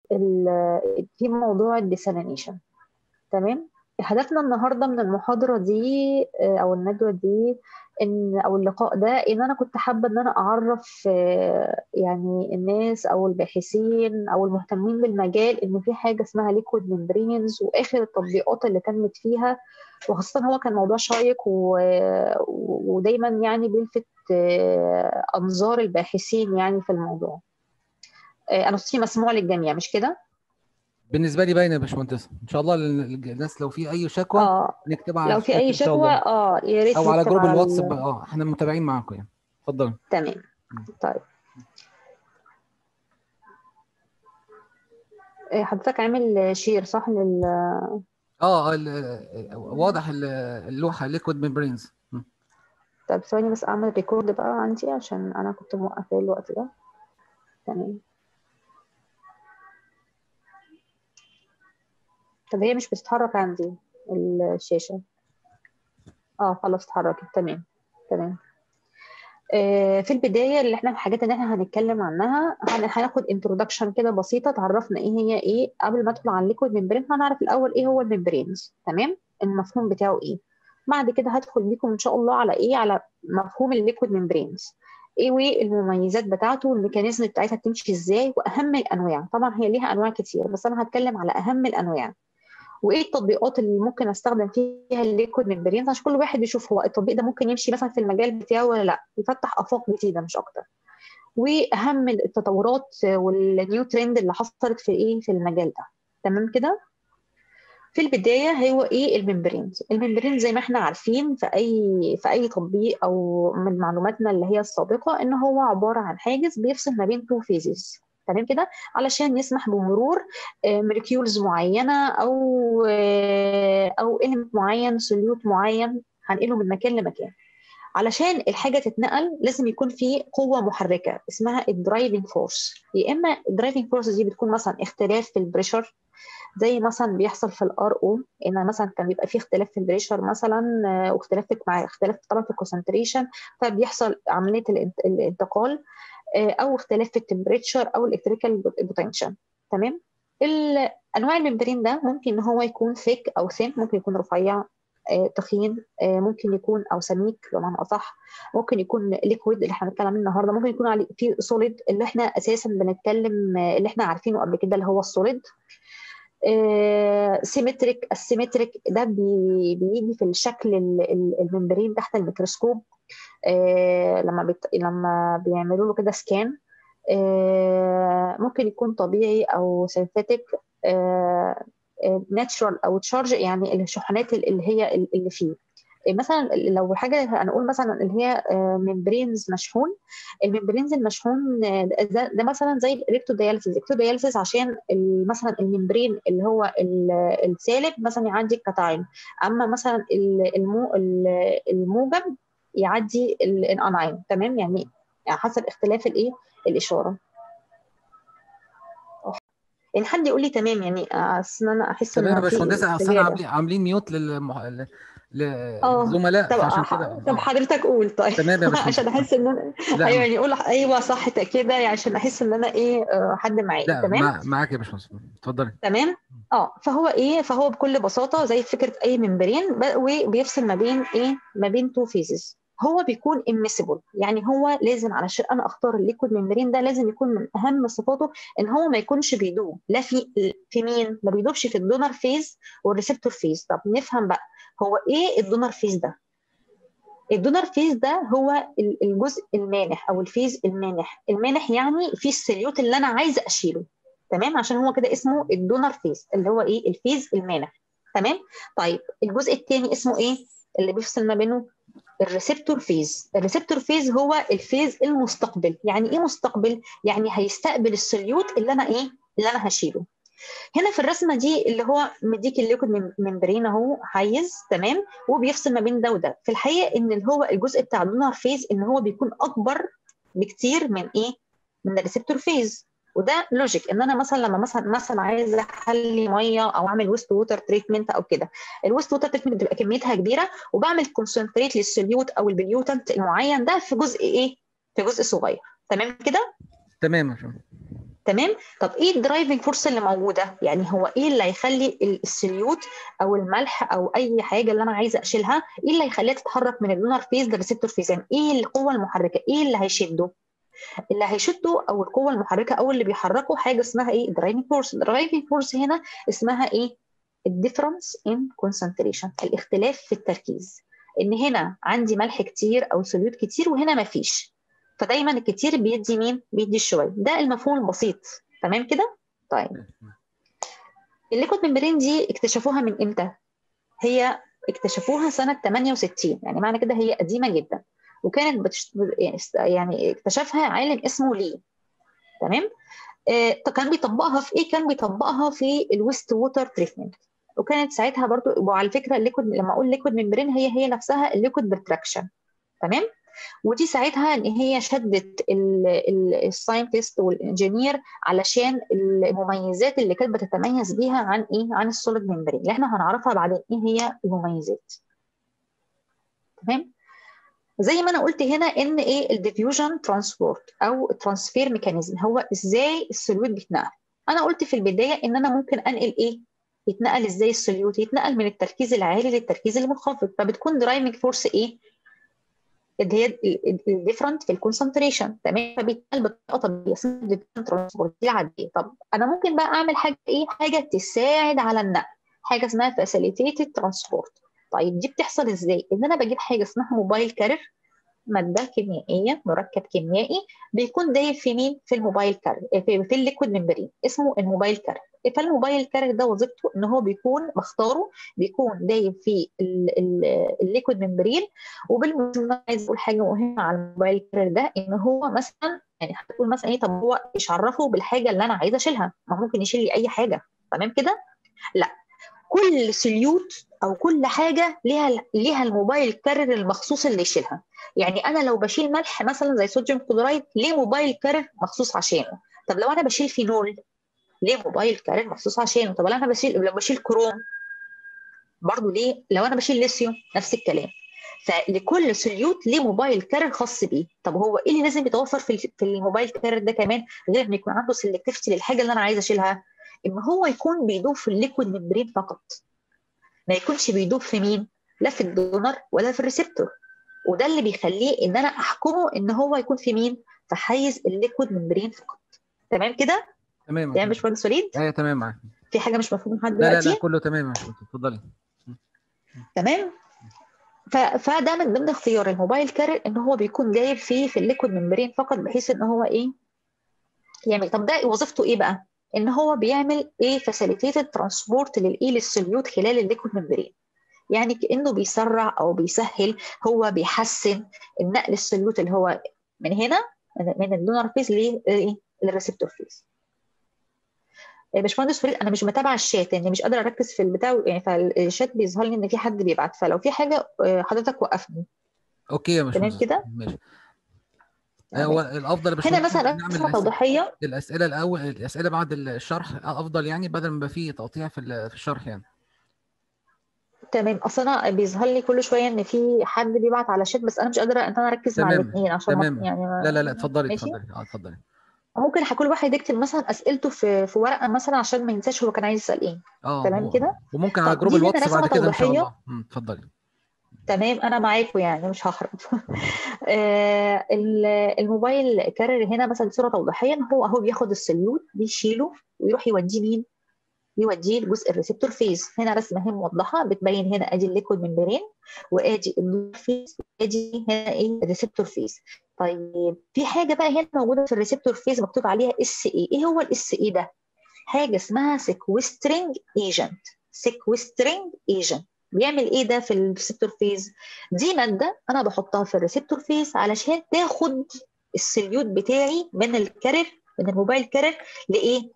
في موضوع الديسالينيشن تمام هدفنا النهارده من المحاضره دي او الندوه دي ان او اللقاء ده ان انا كنت حابه ان انا اعرف يعني الناس او الباحثين او المهتمين بالمجال ان في حاجه اسمها ليكويد ممبرينز واخر التطبيقات اللي تمت فيها وخاصه هو كان موضوع شيق و... ودايما يعني بيلفت انظار الباحثين يعني في الموضوع انا صوتي مسموع للجميع مش كده بالنسبه لي باينه يا باشمهندس ان شاء الله الناس لو في اي شكوى اه نكتبها على لو في اي شكوى اه يا ريت او على نكتب جروب على الواتساب ال- اه احنا متابعين معاكم يعني اتفضلوا تمام طيب إيه، حضرتك عامل شير صح لل اه ال- واضح ال- اللوحه ليكويد ميمبرينز طب ثواني بس اعمل ريكورد بقى عندي عشان انا كنت موقفاه الوقت ده تمام طب هي مش بتتحرك عندي الشاشة اه خلاص اتحركت تمام تمام آه، في البداية اللي احنا الحاجات اللي احنا هنتكلم عنها هن- هناخد انترودكشن كده بسيطة تعرفنا ايه هي ايه قبل ما ادخل على الليكويد ممبرين هنعرف الاول ايه هو الممبرينز تمام المفهوم بتاعه ايه بعد كده هدخل بيكم ان شاء الله على ايه على مفهوم الليكويد ممبرينز ايه وايه المميزات بتاعته والميكانيزم بتاعتها بتمشي ازاي واهم الانواع طبعا هي ليها انواع كتير بس انا هتكلم على اهم الانواع وايه التطبيقات اللي ممكن استخدم فيها الليكويد ممبرينز عشان كل واحد يشوف هو التطبيق ده ممكن يمشي مثلا في المجال بتاعه ولا لا يفتح افاق جديده مش اكتر واهم التطورات والنيو ترند اللي حصلت في ايه في المجال ده تمام كده في البدايه هو ايه الممبرينز الممبرينز زي ما احنا عارفين في اي في اي تطبيق او من معلوماتنا اللي هي السابقه ان هو عباره عن حاجز بيفصل ما بين تو فيزز تمام كده علشان يسمح بمرور موليكيولز معينه او آه، او اليمنت معين سوليوت معين هنقله من مكان لمكان علشان الحاجه تتنقل لازم يكون في قوه محركه اسمها الدرايفنج فورس يا اما الدرايفنج فورس دي بتكون مثلا اختلاف في البريشر زي مثلا بيحصل في الار او ان مثلا كان بيبقى في اختلاف في البريشر مثلا آه، واختلاف في مع اختلاف طبعا في الكونسنتريشن فبيحصل عمليه الانت- الانتقال آه، او اختلاف في التمبريتشر او الالكتريكال بوتنشال تمام ال- انواع الممبرين ده ممكن ان هو يكون ثيك او ثين ممكن يكون رفيع آه، تخين آه، ممكن يكون او سميك بمعنى اصح ممكن يكون ليكويد اللي احنا هنتكلم عنه النهارده ممكن يكون عليه في سوليد اللي احنا اساسا بنتكلم آه، اللي احنا عارفينه قبل كده اللي هو السوليد سيمتريك السيمتريك ده بي- بيجي في الشكل ال- ال- الممبرين تحت الميكروسكوب آه، لما بت... لما بيعملوا له كده سكان آه، ممكن يكون طبيعي او سينثيتك ناتشرال او تشارج يعني الشحنات اللي هي اللي فيه مثلا لو حاجه هنقول مثلا اللي هي ممبرينز مشحون الممبرينز المشحون آه، ده, ده مثلا زي الالكترودياليسيس الالكترودياليسيس عشان ال- مثلا الممبرين اللي هو ال- السالب مثلا يعدي الكتاين اما مثلا ال- المو ال- الموجب يعدي الاناين تمام يعني حسب اختلاف الايه الاشاره يعني حد يقول لي تمام يعني اصل انا احس تمام يا ان في باشمهندس اصل استجابة. عاملين عاملين ميوت للمح... ل- اه للزملاء طب فعشان ح- كده طب آه. حضرتك قول طيب تمام يا باشمهندس. عشان احس ان انا لا ايوه يعني قول ايوه صح كده يعني عشان احس ان انا ايه آه، حد معايا لا تمام مع... معاك يا باشمهندس اتفضلي تمام اه فهو ايه فهو بكل بساطه زي فكره اي ممبرين ب- وبيفصل ما بين ايه ما بين تو فيزز هو بيكون اميسيبل يعني هو لازم علشان انا اختار الليكويد ممبرين ده لازم يكون من اهم صفاته ان هو ما يكونش بيدوب لا في في مين ما بيدوبش في الدونر فيز والريسبتور فيز طب نفهم بقى هو ايه الدونر فيز ده الدونر فيز ده هو ال- الجزء المانح او الفيز المانح المانح يعني في السليوت اللي انا عايزه اشيله تمام عشان هو كده اسمه الدونر فيز اللي هو ايه الفيز المانح تمام طيب الجزء الثاني اسمه ايه اللي بيفصل ما بينه الريسبتور فيز الريسبتور فيز هو الفيز المستقبل يعني ايه مستقبل يعني هيستقبل السليوت اللي انا ايه اللي انا هشيله هنا في الرسمه دي اللي هو مديك الليكويد مم- ممبرين اهو حيز تمام وبيفصل ما بين ده وده في الحقيقه ان اللي هو الجزء بتاع الدونر فيز ان هو بيكون اكبر بكتير من ايه من الريسبتور فيز وده لوجيك ان انا مثلا لما مثلا مثلا عايزه احلي ميه او اعمل ويست ووتر تريتمنت او كده الويست ووتر تريتمنت بتبقى كميتها كبيره وبعمل كونسنتريت للسوليوت او البليوتنت المعين ده في جزء ايه في جزء صغير تمام كده تمام يا باشمهندس تمام طب ايه الدرايفنج فورس اللي موجوده يعني هو ايه اللي هيخلي السليوت او الملح او اي حاجه اللي انا عايزه اشيلها ايه اللي هيخليها تتحرك من الدونر فيز للريسبتور فيز يعني ايه القوه المحركه ايه اللي هيشده اللي هيشده او القوه المحركه او اللي بيحركه حاجه اسمها ايه درايفنج فورس الدرايفنج فورس هنا اسمها ايه الديفرنس ان كونسنتريشن الاختلاف في التركيز ان هنا عندي ملح كتير او سوليوت كتير وهنا ما فيش فدايما الكتير بيدي مين بيدي الشويه ده المفهوم البسيط تمام كده طيب الليكويد ممبرين دي اكتشفوها من امتى هي اكتشفوها سنه 68 يعني معنى كده هي قديمه جدا وكانت بتشت... يعني اكتشفها عالم اسمه لي تمام آه كان بيطبقها في ايه كان بيطبقها في الويست ووتر تريتمنت وكانت ساعتها برضو وعلى فكره الليكويد لما اقول ليكويد ممبرين هي هي نفسها الليكويد برتراكشن تمام ودي ساعتها ان هي شدت الساينتست والانجينير علشان المميزات اللي كانت بتتميز بيها عن ايه عن السوليد ممبرين اللي احنا هنعرفها بعدين ايه هي المميزات تمام زي ما انا قلت هنا ان ايه الديفيوجن ترانسبورت او ترانسفير ميكانيزم هو ازاي السوليوت بيتنقل انا قلت في البدايه ان انا ممكن انقل ايه يتنقل ازاي السوليوت يتنقل من التركيز العالي للتركيز المنخفض فبتكون درايفنج فورس ايه اللي هي الديفرنت في الكونسنتريشن تمام فبيتنقل بطريقه طبيعيه اسمها ترانسبورت دي عاديه طب انا ممكن بقى اعمل حاجه ايه حاجه تساعد على النقل حاجه اسمها فاسيليتيتد ترانسبورت طيب دي بتحصل ازاي ان انا بجيب حاجه اسمها موبايل كارير ماده كيميائيه مركب كيميائي بيكون دايب في مين في الموبايل كارير في, في الليكويد ممبرين اسمه الموبايل كارير فالموبايل كارير ده وظيفته ان هو بيكون بختاره بيكون دايب في الليكويد ممبرين وبالمناسبه عايز اقول حاجه مهمه على الموبايل كارير ده ان هو مثلا يعني هتقول مثلا ايه طب هو ايش عرفه بالحاجه اللي انا عايزه اشيلها ما ممكن يشيل لي اي حاجه تمام كده لا كل سليوت او كل حاجه ليها ليها الموبايل كارير المخصوص اللي يشيلها يعني انا لو بشيل ملح مثلا زي صوديوم كلورايد ليه موبايل كارير مخصوص عشانه طب لو انا بشيل فينول ليه موبايل كارير مخصوص عشانه طب لو انا بشيل لو بشيل كروم برضه ليه لو انا بشيل ليثيوم نفس الكلام فلكل سليوت ليه موبايل كارير خاص بيه طب هو ايه اللي لازم يتوفر في في الموبايل كارير ده كمان غير ان يكون عنده سلكتيفيتي للحاجه اللي انا عايزه اشيلها ان هو يكون بيدوب في الليكويد ممبرين فقط ما يكونش بيدوب في مين لا في الدونر ولا في الريسبتور وده اللي بيخليه ان انا احكمه ان هو يكون في مين في حيز الليكويد ممبرين فقط تمام كده تمام تمام مش مهندس وليد ايوه تمام معاك في حاجه مش مفهومه لحد لا لا دلوقتي لا كله تمام يا باشمهندس اتفضلي تمام ف... فده من ضمن اختيار الموبايل كارير ان هو بيكون جايب فيه في الليكويد ممبرين فقط بحيث ان هو ايه يعمل طب ده وظيفته ايه بقى ان هو بيعمل ايه فاسيليتيتد ترانسبورت للايه للسوليوت خلال الليكويد ممبرين يعني كانه بيسرع او بيسهل هو بيحسن النقل السوليوت اللي هو من هنا من الدونر فيز لايه للريسبتور فيز باشمهندس فريد انا مش متابعه الشات يعني مش قادره اركز في البتاع يعني فالشات بيظهر لي ان في حد بيبعت فلو في حاجه حضرتك وقفني اوكي يا تمام باشمهندس كده ماشي هو الافضل يا هنا باشمهندس مثلا نعمل رسمه الأسئلة- توضيحيه الاسئله الاول الاسئله بعد الشرح افضل يعني بدل ما يبقى فيه تقطيع في ال- في الشرح يعني تمام اصل انا بيظهر لي كل شويه ان في حد بيبعت على شات بس انا مش قادره ان انا اركز مع تمام الاثنين عشان ما- تمام يعني ما- لا لا لا اتفضلي ماشي اتفضلي اه اتفضلي ممكن كل واحد يكتب مثلا اسئلته في في ورقه مثلا عشان ما ينساش هو كان عايز يسال ايه اه تمام و- كده وممكن على طب جروب دي هنا الواتس رسمه بعد كده ان شاء توضيحيه الله مم، اتفضلي تمام انا معاكم يعني مش هخرب آه، ال- الموبايل كارير هنا مثلا صوره توضيحيه ان هو اهو بياخد السليوت بيشيله ويروح يوديه مين يوديه لجزء الريسبتور فيز هنا رسمه اهي موضحه بتبين هنا ادي الليكويد ممبرين وادي الدور فيز وادي هنا ايه الريسبتور فيز طيب في حاجه بقى هنا موجوده في الريسبتور فيز مكتوب عليها اس اي ايه هو الاس اي ده حاجه اسمها سيكوسترينج ايجنت سيكوسترينج ايجنت بيعمل ايه ده في الريسبتور فيز دي ماده انا بحطها في الريسبتور فيز علشان تاخد السليوت بتاعي من الكارير من الموبايل كارير لايه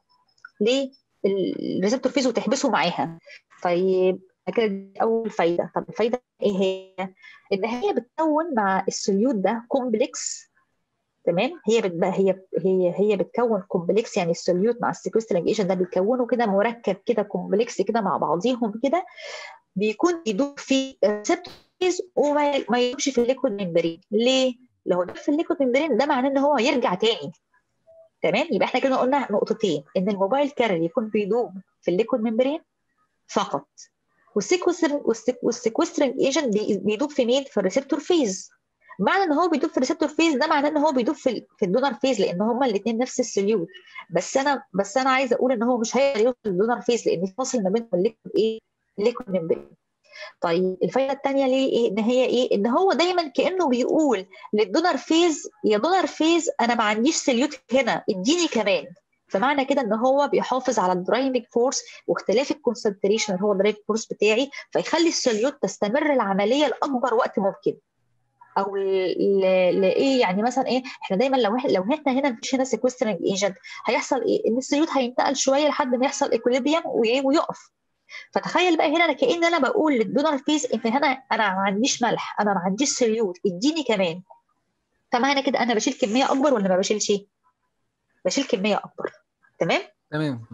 للريسبتور فيز وتحبسه معاها طيب كده دي اول فايده طب الفايده ايه هي ان هي بتكون مع السليوت ده كومبلكس تمام هي بتبقى هي هي هي بتكون كومبلكس يعني السوليوت مع السيكوسترينج ايجنت ده بيكونوا كده مركب كده كومبلكس كده مع بعضيهم كده بيكون يدوب في ريسبتورز وما ما يدوبش في الليكويد ممبرين ليه؟ لو داب في الليكويد ممبرين ده معناه ان هو يرجع تاني تمام يبقى احنا كده قلنا نقطتين ان الموبايل كارير يكون بيدوب في الليكويد ممبرين فقط والسيكوسترنج ايجنت بيدوب في مين؟ في الريسبتور فيز معنى ان هو بيدوب في الريسبتور فيز ده معناه ان هو بيدوب في في الدونر فيز لان هما الاثنين نفس السوليوت بس انا بس انا عايزه اقول ان هو مش هيقدر يوصل للدونر فيز لان فاصل ما بينهم الليكويد ايه؟ الليكويد ممبرين طيب الفايده الثانيه ليه ايه ان هي ايه ان هو دايما كانه بيقول للدونر فيز يا دونر فيز انا ما عنديش سليوت هنا اديني كمان فمعنى كده ان هو بيحافظ على الدرايفنج فورس واختلاف الكونسنتريشن اللي هو الدرايفنج فورس بتاعي فيخلي السليوت تستمر العمليه لاكبر وقت ممكن او لايه يعني مثلا ايه احنا دايما لو لو احنا هنا مفيش هنا سيكوسترنج ايجنت هيحصل ايه ان السليوت هينتقل شويه لحد ما يحصل ايكوليبيوم ويقف فتخيل بقى هنا انا كان انا بقول للدونر فيز ان هنا انا ما عنديش ملح انا ما عنديش سليوت اديني كمان فمعنى كده انا بشيل كميه اكبر ولا ما بشيلش؟ بشيل كميه اكبر تمام؟ تمام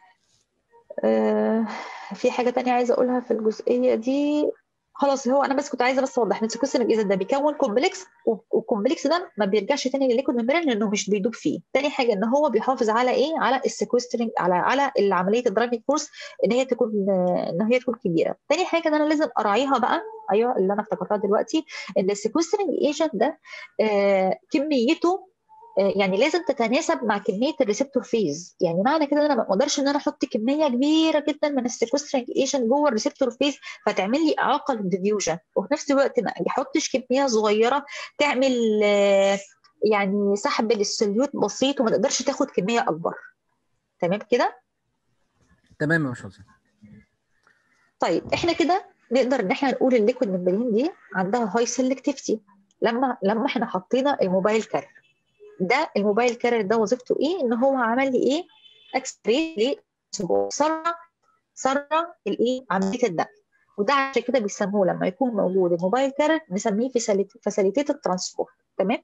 آه في حاجه تانية عايزه اقولها في الجزئيه دي خلاص هو انا بس كنت عايزه بس اوضح ان السيكوسترنج اذا ده بيكون كومبلكس والكومبلكس ده ما بيرجعش تاني للليكويد ممبرين لانه مش بيدوب فيه تاني حاجه ان هو بيحافظ على ايه على السيكوسترنج على على عمليه الدرايفنج فورس ان هي تكون ان هي تكون كبيره تاني حاجه ان انا لازم اراعيها بقى ايوه اللي انا افتكرتها دلوقتي ان السيكوسترنج ايجنت ده آه كميته يعني لازم تتناسب مع كميه الريسبتور فيز يعني معنى كده انا ما اقدرش ان انا احط كميه كبيره جدا من السيكوسترنج ايجنت جوه الريسبتور فيز فتعمل لي اعاقه للديفيوجن وفي نفس الوقت ما احطش كميه صغيره تعمل يعني سحب للسليوت بسيط وما تقدرش تاخد كميه اكبر تمام كده تمام يا باشمهندس طيب احنا كده نقدر ان احنا نقول الليكويد ممبرين دي عندها هاي سيلكتيفيتي لما لما احنا حطينا الموبايل كارير ده الموبايل كارير ده وظيفته ايه ان هو عمل لي ايه اكسبريت سرع سرع الايه عمليه النقل وده عشان كده بيسموه لما يكون موجود الموبايل كارير نسميه فاسيليتيت الترانسبورت تمام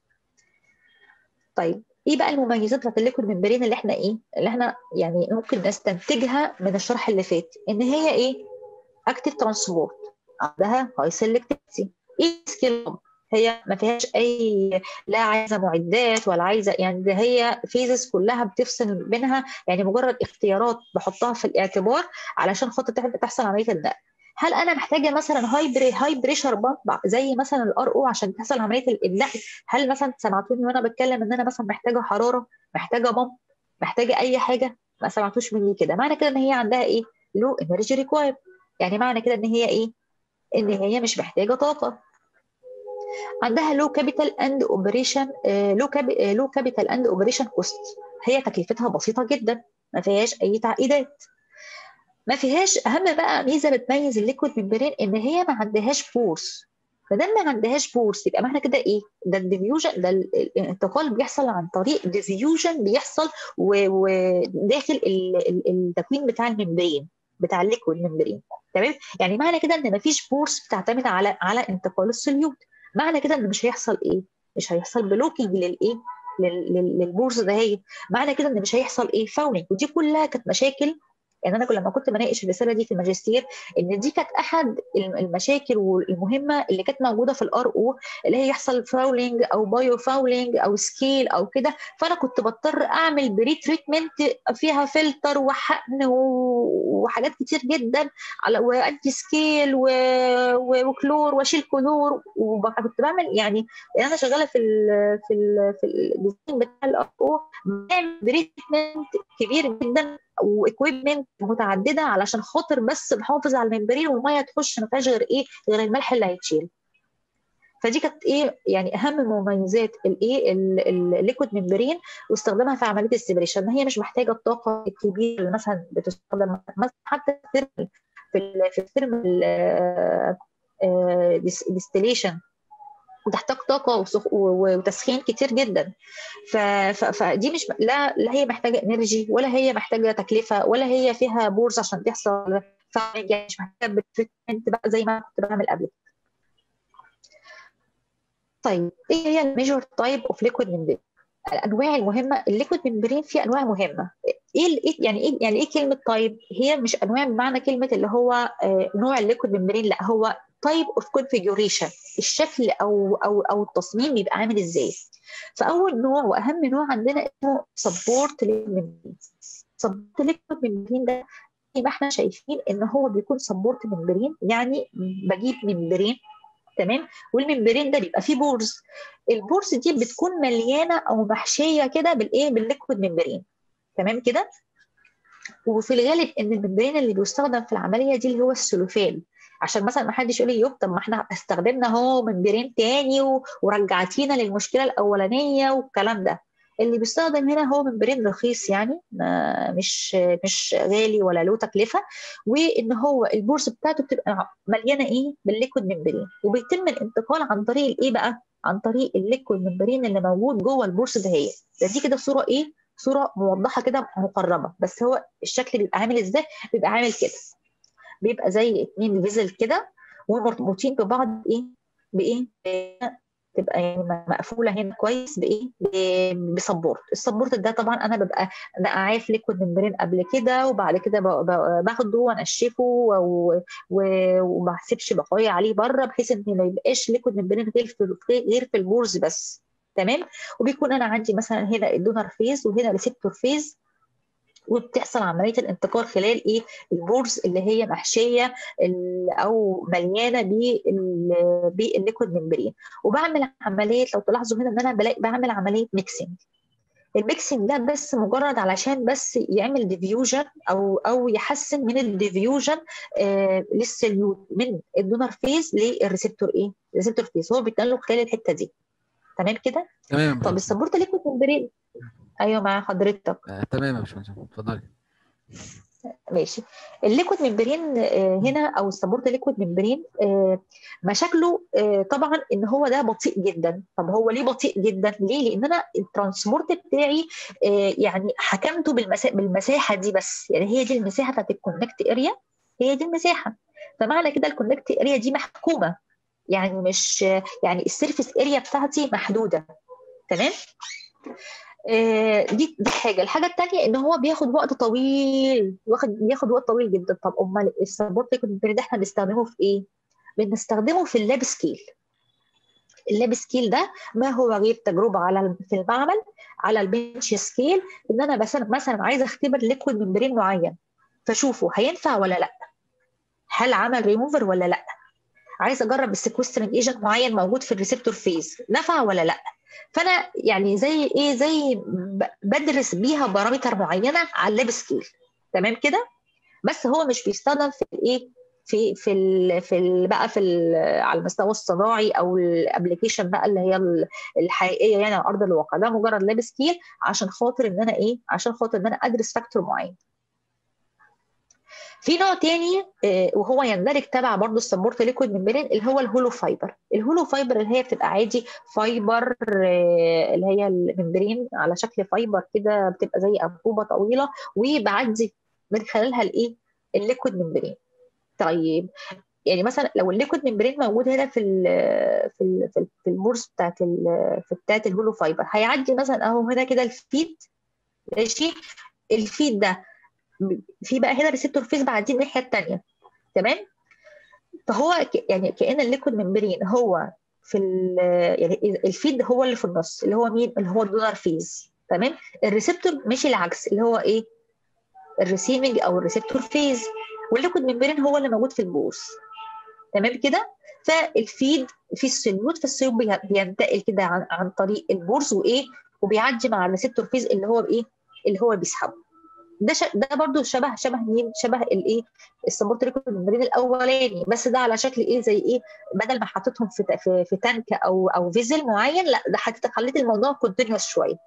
طيب ايه بقى المميزات بتاعت الليكويد ممبرين اللي احنا ايه اللي احنا يعني ممكن نستنتجها من الشرح اللي فات ان هي ايه اكتيف ترانسبورت عندها هاي سيلكتيفيتي ايه سكيل هي ما فيهاش اي لا عايزه معدات ولا عايزه يعني ده هي فيزز كلها بتفصل بينها يعني مجرد اختيارات بحطها في الاعتبار علشان خاطر تحصل عمليه النقل هل انا محتاجه مثلا هاي بري هاي بريشر بامب زي مثلا الار او عشان تحصل عمليه النقل هل مثلا سمعتوني وانا بتكلم ان انا مثلا محتاجه حراره محتاجه بامب محتاجه اي حاجه ما سمعتوش مني كده معنى كده ان هي عندها ايه لو انرجي ريكواير يعني معنى كده ان هي ايه ان هي مش محتاجه طاقه عندها لو كابيتال اند اوبريشن لو لو كابيتال اند اوبريشن كوست هي تكلفتها بسيطه جدا ما فيهاش اي تعقيدات ما فيهاش اهم بقى ميزه بتميز الليكويد ممبرين ان هي ما عندهاش فورس فدام ما عندهاش فورس يبقى معنى كده ايه؟ ده الديفيوجن ده الانتقال بيحصل عن طريق ديفيوجن بيحصل وداخل التكوين بتاع الممبرين بتاع الليكويد ممبرين تمام؟ يعني معنى كده ان ما فيش فورس بتعتمد على على انتقال السوليوت معنى كده ان مش هيحصل ايه؟ مش هيحصل بلوكينج للايه؟ للبورصه ده هي معنى كده ان مش هيحصل ايه؟ فاولنج ودي كلها كانت مشاكل يعني انا لما كنت بناقش الرساله دي في الماجستير ان دي كانت احد المشاكل المهمه اللي كانت موجوده في الار او اللي هي يحصل فاولنج او بايو فاولنج او سكيل او كده فانا كنت بضطر اعمل بري تريتمنت فيها فلتر وحقن وحاجات كتير جدا على وانتي سكيل وكلور واشيل كلور وكنت بعمل يعني انا شغاله في ال في ال في الديزاين بتاع الار او بعمل بري تريتمنت كبير جدا واكويبمنت متعدده علشان خاطر بس نحافظ على الممبرين والميه تخش ما فيهاش غير ايه غير الملح اللي هيتشيل فدي كانت ايه يعني اهم مميزات الايه الليكويد ممبرين واستخدامها في عمليه السبريشن ان هي مش محتاجه الطاقه الكبيره اللي مثلا بتستخدم مثلا حتى في في في الثيرمال ديستليشن وتحتاج طاقه وتسخين كتير جدا فدي مش لا لا هي محتاجه انرجي ولا هي محتاجه تكلفه ولا هي فيها بورصه عشان تحصل يعني مش محتاجه بتريتمنت بقى زي ما كنت بعمل قبل طيب ايه هي الميجور تايب اوف ليكويد ممبرين الانواع المهمه الليكويد ممبرين فيه انواع مهمه ايه يعني ايه يعني ايه كلمه تايب هي مش انواع بمعنى كلمه اللي هو آه نوع الليكويد ممبرين لا هو تايب اوف كونفيجوريشن الشكل او او او التصميم بيبقى عامل ازاي فاول نوع واهم نوع عندنا اسمه سبورت ممبرين سبورت ليكويد ممبرين ده زي ما احنا شايفين ان هو بيكون سبورت ممبرين يعني بجيب ممبرين تمام والممبرين ده بيبقى فيه بورز البورز دي بتكون مليانه او محشيه كده بالايه بالليكويد ممبرين تمام كده وفي الغالب ان الممبرين اللي بيستخدم في العمليه دي اللي هو السلوفان عشان مثلا ما حدش يقول لي يوب طب ما احنا استخدمنا اهو ممبرين تاني ورجعتينا للمشكله الاولانيه والكلام ده اللي بيستخدم هنا هو ممبرين رخيص يعني مش مش غالي ولا له تكلفه وان هو البورس بتاعته بتبقى مليانه ايه بالليكويد ممبرين وبيتم الانتقال عن طريق الايه بقى عن طريق الليكويد ممبرين اللي موجود جوه البورس ده هي ده دي كده صوره ايه صوره موضحه كده مقربه بس هو الشكل بيبقى عامل ازاي بيبقى عامل كده بيبقى زي اتنين فيزل كده ومربوطين ببعض ايه بايه تبقى يعني مقفوله هنا كويس بايه بسبورت السبورت ده طبعا انا ببقى نقعاه ليكويد ممبرين قبل كده وبعد كده باخده وانشفه وما احسبش بقايا عليه بره بحيث ان ما يبقاش ليكويد ممبرين غير في غير في البورز بس تمام وبيكون انا عندي مثلا هنا الدونر فيز وهنا ريسبتور فيز وبتحصل عمليه الانتقال خلال ايه البورز اللي هي محشيه او مليانه بالليكويد ممبرين وبعمل عمليه لو تلاحظوا هنا ان انا بلاقي بعمل عمليه ميكسنج الميكسنج ده بس مجرد علشان بس يعمل ديفيوجن او او يحسن من الديفيوجن آه للسليوت من الدونر فيز للريسبتور ايه؟ الريسبتور فيز هو بيتنقل خلال الحته دي تمام كده؟ تمام طب السبورت ليكويد ممبرين ايوه مع حضرتك آه، تمام يا باشمهندس اتفضلي ماشي الليكويد ممبرين هنا او السبورت ليكويد ممبرين مشاكله طبعا ان هو ده بطيء جدا طب هو ليه بطيء جدا ليه لان انا الترانسبورت بتاعي يعني حكمته بالمساحه دي بس يعني هي دي المساحه بتاعت الكونكت اريا هي دي المساحه فمعنى كده الكونكت اريا دي محكومه يعني مش يعني السيرفيس اريا بتاعتي محدوده تمام دي دي حاجه الحاجه الثانيه ان هو بياخد وقت طويل واخد بياخد وقت طويل جدا طب امال السبورت ده احنا بنستخدمه في ايه بنستخدمه في اللاب سكيل اللاب سكيل ده ما هو غير تجربه على في المعمل على البنش سكيل ان انا مثلا مثلا عايزه اختبر ليكويد ممبرين معين فاشوفه هينفع ولا لا هل عمل ريموفر ولا لا عايزه اجرب السكوسترنج ايجنت معين موجود في الريسبتور فيز نفع ولا لا فانا يعني زي ايه زي بدرس بيها بارامتر معينه على اللاب سكيل تمام كده بس هو مش بيستخدم في الايه في في ال في ال بقى في ال على المستوى الصناعي او الابلكيشن بقى اللي هي الحقيقيه يعني على ارض الواقع ده مجرد لاب سكيل عشان خاطر ان انا ايه عشان خاطر ان انا ادرس فاكتور معين في نوع تاني وهو يندرج تبع برضه السبورت ليكويد ممبرين اللي هو الهولو فايبر الهولو فايبر اللي هي بتبقى عادي فايبر اللي هي الممبرين على شكل فايبر كده بتبقى زي انبوبه طويله وبعدي من خلالها الايه الليكويد ممبرين طيب يعني مثلا لو الليكويد ممبرين موجود هنا في ال في ال في, في المورس بتاعت في بتاعت الهولو فايبر هيعدي مثلا اهو هنا كده الفيد ماشي الفيد ده في بقى هنا ريسبتور فيز بعدين الناحيه الثانيه تمام فهو يعني كان الليكويد ممبرين هو في يعني الفيد هو اللي في النص اللي هو مين اللي هو الدونر فيز تمام الريسبتور ماشي العكس اللي هو ايه الريسيفنج او الريسبتور فيز والليكويد ممبرين هو اللي موجود في البوس تمام كده فالفيد في السليوت فالسليوت بينتقل كده عن, عن طريق البورز وايه وبيعدي مع الريسبتور فيز اللي هو بايه اللي هو بيسحبه ده ش... ده برضو شبه شبه مين شبه الايه السبورت ليكويد ممبرين الاولاني بس ده على شكل ايه زي ايه بدل ما حطيتهم في في, في تانك او او فيزل معين لا ده حطيت خليت الموضوع كونتينوس شويه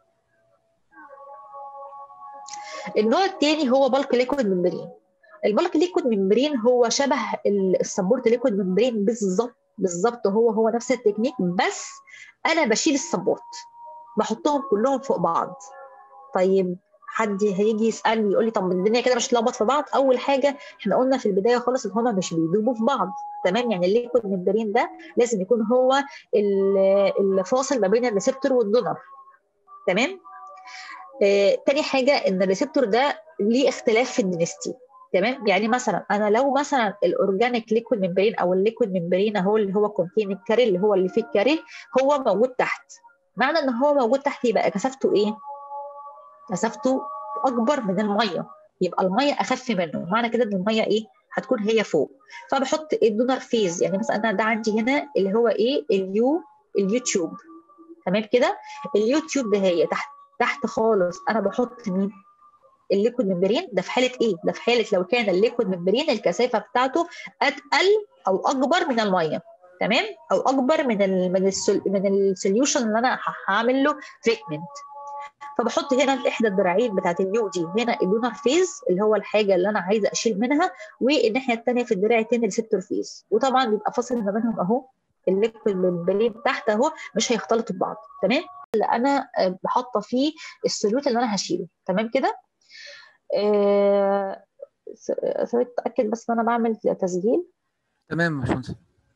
النوع الثاني هو بالك ليكويد ممبرين البالك ليكويد ممبرين هو شبه السبورت ليكويد ممبرين بالظبط بالظبط هو هو نفس التكنيك بس انا بشيل السبورت بحطهم كلهم فوق بعض طيب حد هيجي يسالني يقول لي طب الدنيا كده مش تلخبط في بعض اول حاجه احنا قلنا في البدايه خالص ان هما مش بيدوبوا في بعض تمام يعني الليكويد ممبرين ده لازم يكون هو الفاصل ما بين الريسبتور والدونر تمام آه، تاني حاجه ان الريسبتور ده ليه اختلاف في الدنستي تمام يعني مثلا انا لو مثلا الاورجانيك ليكويد ممبرين او الليكويد ممبرين اهو اللي هو كونتين الكاري اللي هو اللي فيه الكاري هو موجود تحت معنى ان هو موجود تحت يبقى كثافته ايه كثافته اكبر من الميه يبقى الميه اخف منه معنى كده ان الميه ايه هتكون هي فوق فبحط الدونر فيز يعني مثلا انا ده عندي هنا اللي هو ايه اليو اليوتيوب تمام كده اليوتيوب ده هي تحت تحت خالص انا بحط مين الليكويد ممبرين ده في حاله ايه ده في حاله لو كان الليكويد ممبرين الكثافه بتاعته اتقل او اكبر من الميه تمام او اكبر من ال من ال من السوليوشن اللي انا هعمل له تريتمنت فبحط هنا في احدى الدراعين بتاعت اليو دي هنا الدونر فيز اللي هو الحاجه اللي انا عايزه اشيل منها والناحيه الثانيه في الدراع الثاني الريسبتور فيز وطبعا بيبقى فاصل ما بينهم اهو الليكويد ممبرين تحت اهو مش هيختلطوا ببعض تمام اللي انا بحاطه فيه السوليوت اللي انا هشيله تمام كده آه اتاكد بس ان انا بعمل تسجيل تمام يا باشمهندس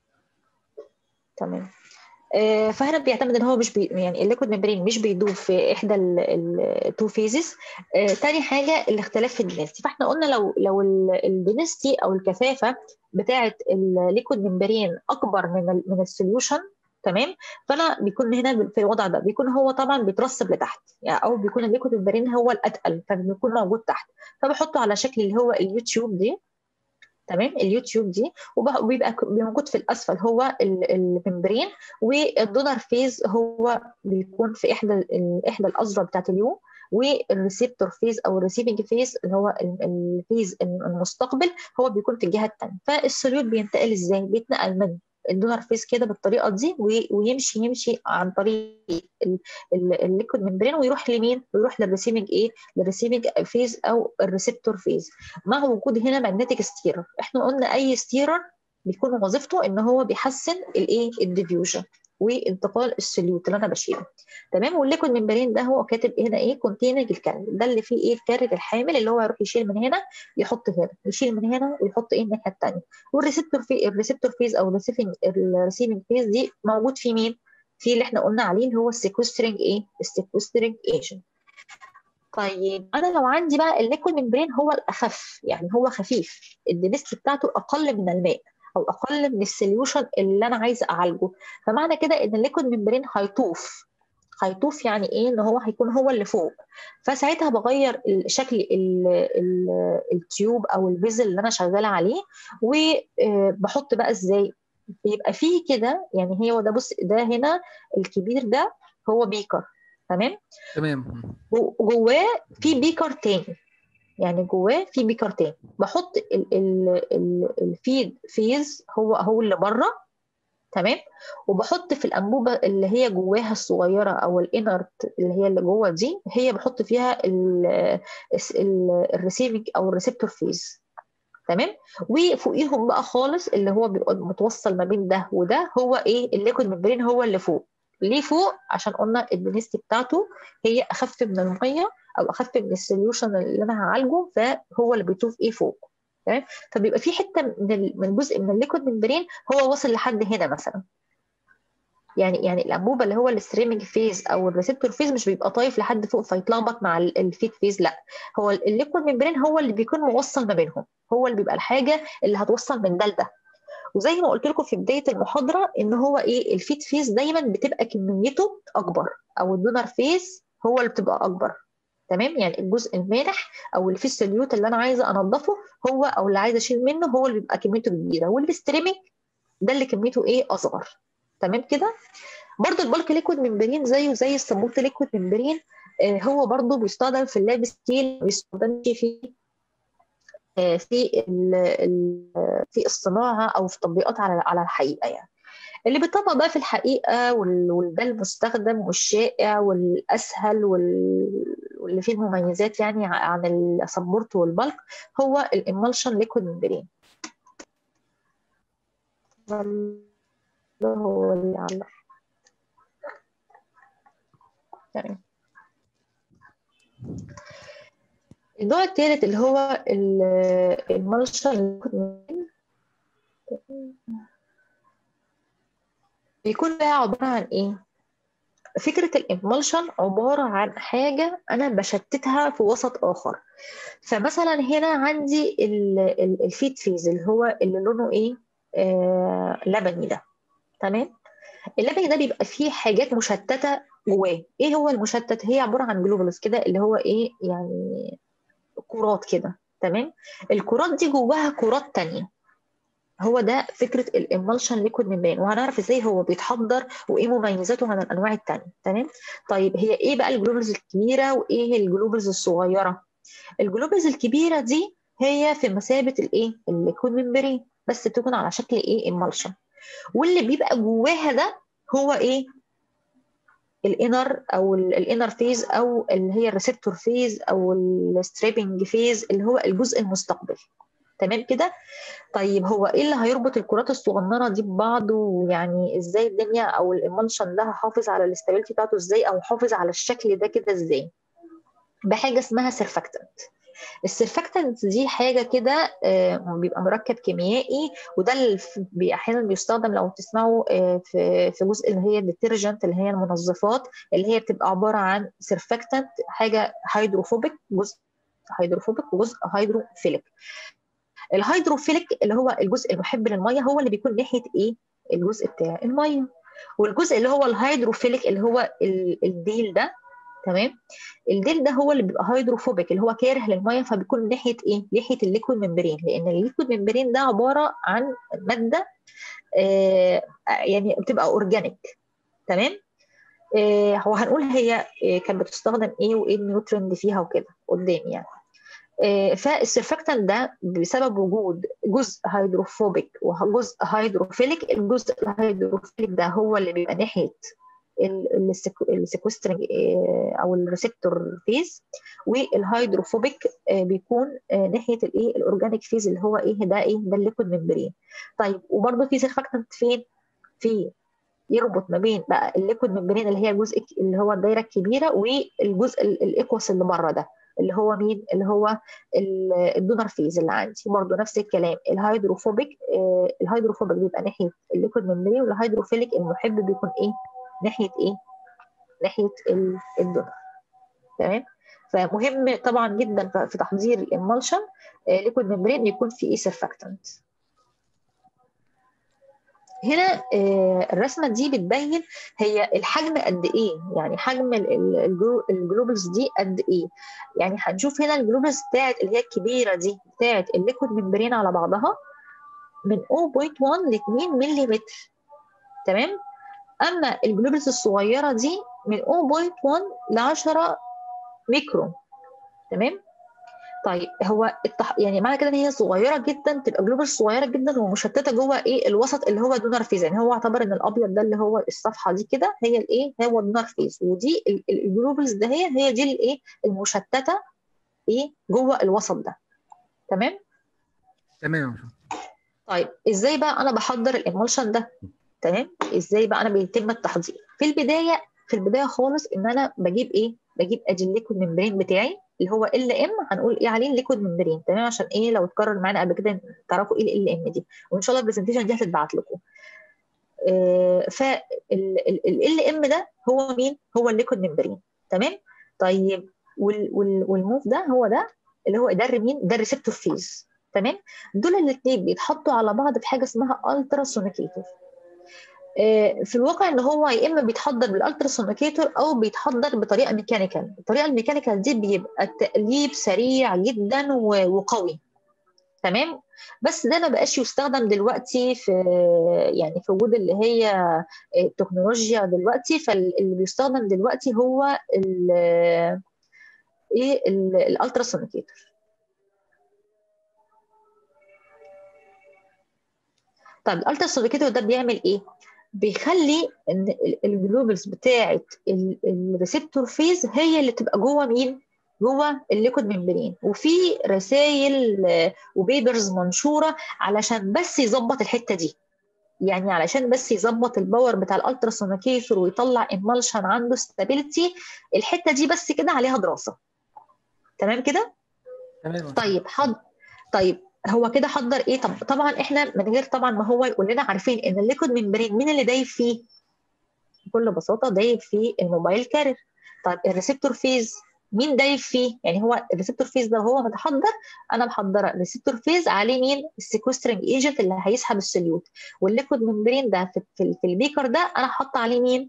تمام آه فهنا بيعتمد ان هو مش بي يعني الليكويد ممبرين مش بيدوب في احدى التو فيزز آه تاني حاجه الاختلاف في الدنستي فاحنا قلنا لو لو الدنستي او الكثافه بتاعه الليكويد ممبرين اكبر من ال من السوليوشن تمام فانا بيكون هنا في الوضع ده بيكون هو طبعا بيترسب لتحت يعني او بيكون الليكويد ممبرين هو الاتقل فبيكون موجود تحت فبحطه على شكل اللي هو اليوتيوب دي تمام اليوتيوب دي وبيبقى موجود في الاسفل هو الممبرين والدونر فيز هو بيكون في احدى احدى الاذرع بتاعت اليوم والريسبتور فيز او الريسيفنج فيز اللي هو الفيز المستقبل هو بيكون في الجهه الثانيه فالسوليوت بينتقل ازاي بيتنقل من الدونر فيز كده بالطريقه دي ويمشي يمشي عن طريق الليكويد ممبرين ويروح لمين؟ ويروح للريسيفنج ايه؟ للريسيفنج فيز او الريسبتور فيز مع وجود هنا ماجنتيك ستيرر احنا قلنا اي ستيرر بيكون وظيفته ان هو بيحسن الايه؟ الديفيوجن وانتقال السوليوت اللي انا بشيله تمام والليكويد ممبرين ده هو كاتب هنا ايه كونتيننج الكارج ده اللي فيه ايه الكارج الحامل اللي هو يروح يشيل من هنا يحط هنا يشيل من هنا ويحط ايه الناحيه الثانيه والريسبتور في الريسبتور فيز او الريسيفنج الريسيفنج فيز دي موجود في مين في اللي احنا قلنا عليه اللي هو السيكوسترنج ايه السيكوسترنج ايجنت طيب انا لو عندي بقى الليكويد ممبرين هو الاخف يعني هو خفيف الدنسيتي بتاعته اقل من الماء او اقل من السوليوشن اللي انا عايزه اعالجه فمعنى كده ان الليكويد ممبرين هيطوف هيطوف يعني ايه ان هو هيكون هو اللي فوق فساعتها بغير شكل التيوب او الفيزل اللي انا شغاله عليه وبحط بقى ازاي بيبقى فيه كده يعني هو ده بص ده هنا الكبير ده هو بيكر تمام تمام جواه في بيكر تاني يعني جواه في بيكر تاني بحط ال ال ال الفيد فيز هو هو اللي بره تمام وبحط في الانبوبه اللي هي جواها الصغيره او الانرت اللي هي اللي جوه دي هي بحط فيها الريسيفنج او الريسبتور فيز تمام وفوقيهم بقى خالص اللي هو بيبقى متوصل ما بين ده وده هو ايه الليكويد ممبرين هو اللي فوق ليه فوق عشان قلنا الدنستي بتاعته هي اخف من الميه او اخف من السوليوشن اللي انا هعالجه فهو اللي بيطوف ايه فوق تمام فبيبقى في حته من من جزء من الليكويد ممبرين هو واصل لحد هنا مثلا يعني يعني الانبوبه اللي هو الستريمنج فيز او الريسبتور فيز مش بيبقى طايف لحد فوق فيتلخبط مع الفيت فيز لا هو الليكويد ممبرين هو اللي بيكون موصل ما بينهم هو اللي بيبقى الحاجه اللي هتوصل من ده لده وزي ما قلت لكم في بدايه المحاضره ان هو ايه الفيت فيز دايما بتبقى كميته اكبر او الدونر فيز هو اللي بتبقى اكبر تمام يعني الجزء المالح او اللي فيه السوليوت اللي انا عايزه انضفه هو او اللي عايزه اشيل منه هو اللي بيبقى كميته كبيره والستريمنج ده اللي كميته ايه اصغر تمام كده برضو البولك ليكويد ممبرين زيه زي الصابوت ليكويد ممبرين آه هو برضو بيستخدم في اللاب ستيل ما بيستخدمش في آه في في الصناعه او في تطبيقات على على الحقيقه يعني اللي بيطبق بقى في الحقيقه وده المستخدم والشائع والاسهل واللي فيه المميزات يعني عن السبورت والبلك هو الامالشن ليكويد ممبرين ده هو اللي علق تمام النوع الثالث اللي هو المالشن بيكون بقى عبارة عن ايه؟ فكرة الإمالشن عبارة عن حاجة أنا بشتتها في وسط آخر فمثلا هنا عندي الفيت فيز اللي هو اللي لونه ايه؟ آه لبني ده تمام؟ اللبني ده بيبقى فيه حاجات مشتتة جواه ايه هو المشتت هي عباره عن جلوبولز كده اللي هو ايه يعني كرات كده تمام الكرات دي جواها كرات تانية هو ده فكره الامالشن ليكويد ممبرين وهنعرف ازاي هو بيتحضر وايه مميزاته عن الانواع التانية تمام طيب هي ايه بقى الجلوبولز الكبيره وايه الجلوبولز الصغيره الجلوبولز الكبيره دي هي في مثابه الايه الليكويد ممبرين بس بتكون على شكل ايه امالشن واللي بيبقى جواها ده هو ايه الانر او الانر فيز او اللي هي الريسبتور فيز او الستريبنج فيز اللي هو الجزء المستقبل تمام كده طيب هو ايه اللي هيربط الكرات الصغننه دي ببعض ويعني ازاي الدنيا او الامالشن ده هحافظ على الاستابيليتي بتاعته ازاي او حافظ على الشكل ده كده ازاي بحاجه اسمها سيرفاكتنت السيرفاكتنت دي حاجه كده بيبقى مركب كيميائي وده اللي احيانا بيستخدم لو تسمعوا في في جزء اللي هي الديترجنت اللي هي المنظفات اللي هي بتبقى عباره عن سيرفاكتنت حاجه هيدروفوبيك جزء هيدروفوبيك وجزء هيدروفيليك الهيدروفيليك اللي هو الجزء المحب للميه هو اللي بيكون ناحيه ايه الجزء بتاع الميه والجزء اللي هو الهيدروفيليك اللي هو الديل ده تمام الديل ده هو اللي بيبقى هيدروفوبيك اللي هو كاره للميه فبيكون ناحيه ايه ناحيه الليكويد ممبرين لان الليكويد ممبرين ده عباره عن ماده آه يعني بتبقى اورجانيك تمام آه وهنقول هي آه كانت بتستخدم ايه وايه النيوترند فيها وكده قدام يعني فالسيرفكتان ده بسبب وجود جزء هيدروفوبيك وجزء هيدروفيليك الجزء الهيدروفيليك ده هو اللي بيبقى ناحيه السيكوسترنج او الريسبتور فيز والهيدروفوبيك بيكون ناحيه الايه الاورجانيك فيز اللي هو ايه ده ايه ده الليكويد ممبرين طيب وبرده في سيرفكتنت فين في يربط ما بين بقى الليكويد ممبرين اللي هي الجزء اللي هو الدايره الكبيره والجزء الايكوس اللي بره ده اللي هو مين اللي هو الدونر فيز اللي عندي برضه نفس الكلام الهيدروفوبيك الهيدروفوبيك بيبقى ناحيه الليكويد ممبرين والهيدروفيليك المحب بيكون ايه ناحيه ايه ناحيه الدونر تمام فمهم طبعا جدا في تحضير الامالشن ليكويد ممبرين يكون في ايه سيرفاكتنت هنا الرسمه دي بتبين هي الحجم قد ايه يعني حجم الجلوبلز دي قد ايه يعني هنشوف هنا الجلوبلز بتاعت اللي هي الكبيره دي بتاعت الليكويد ممبرين على بعضها من 0.1 ل 2 ملم تمام اما الجلوبلز الصغيره دي من 0.1 ل 10 ميكرون تمام طيب هو التح... يعني معنى كده ان هي صغيره جدا تبقى جلوبل صغيره جدا ومشتته جوه ايه الوسط اللي هو دونر فيز يعني هو اعتبر ان الابيض ده اللي هو الصفحه دي كده هي الايه هو الدونر فيز ودي الجلوبلز ده هي هي دي الايه المشتته ايه جوه الوسط ده تمام تمام طيب ازاي بقى انا بحضر الامولشن ده تمام ازاي بقى انا بيتم التحضير في البدايه في البدايه خالص ان انا بجيب ايه بجيب ادي الليكويد ممبرين بتاعي اللي هو ال ام هنقول ايه عليه الليكويد ممبرين تمام عشان ايه لو اتكرر معانا قبل كده تعرفوا ايه ال ام دي وان شاء الله البرزنتيشن دي هتتبعت لكم آه فال ام ده هو مين هو الليكويد ممبرين تمام طيب وال وال والموف ده هو ده اللي هو ده مين ده الريسبتور فيز تمام دول الاثنين بيتحطوا على بعض في حاجه اسمها الترا سونيكيتور في الواقع ان هو يا اما بيتحضر بالالتراسونيكيتور او بيتحضر بطريقه ميكانيكال الطريقه الميكانيكال دي بيبقى التقليب سريع جدا وقوي تمام بس ده ما بقاش يستخدم دلوقتي في يعني في وجود اللي هي التكنولوجيا دلوقتي فاللي بيستخدم دلوقتي هو ال ايه الالتراسونيكيتور طيب الالتراسونيكيتور ده بيعمل ايه بيخلي ان الجلوبلز بتاعه الريسبتور فيز هي اللي تبقى جوه مين جوه الليكويد ممبرين وفي رسائل وبيبرز منشوره علشان بس يظبط الحته دي يعني علشان بس يظبط الباور بتاع الالتراسونيكيتور ويطلع امالشن عنده ستابيليتي الحته دي بس كده عليها دراسه تمام كده تمام طيب حد طيب هو كده حضر ايه طب طبعا احنا من غير طبعا ما هو يقول لنا عارفين ان الليكويد ممبرين مين اللي دايب فيه بكل بساطه دايب فيه الموبايل كارير طيب الريسبتور فيز مين دايب فيه يعني هو الريسبتور فيز ده هو متحضر انا محضره الريسبتور فيز عليه مين السيكوسترنج ايجنت اللي هيسحب السوليوت والليكويد ممبرين ده في, في, في البيكر ده انا حاطه عليه مين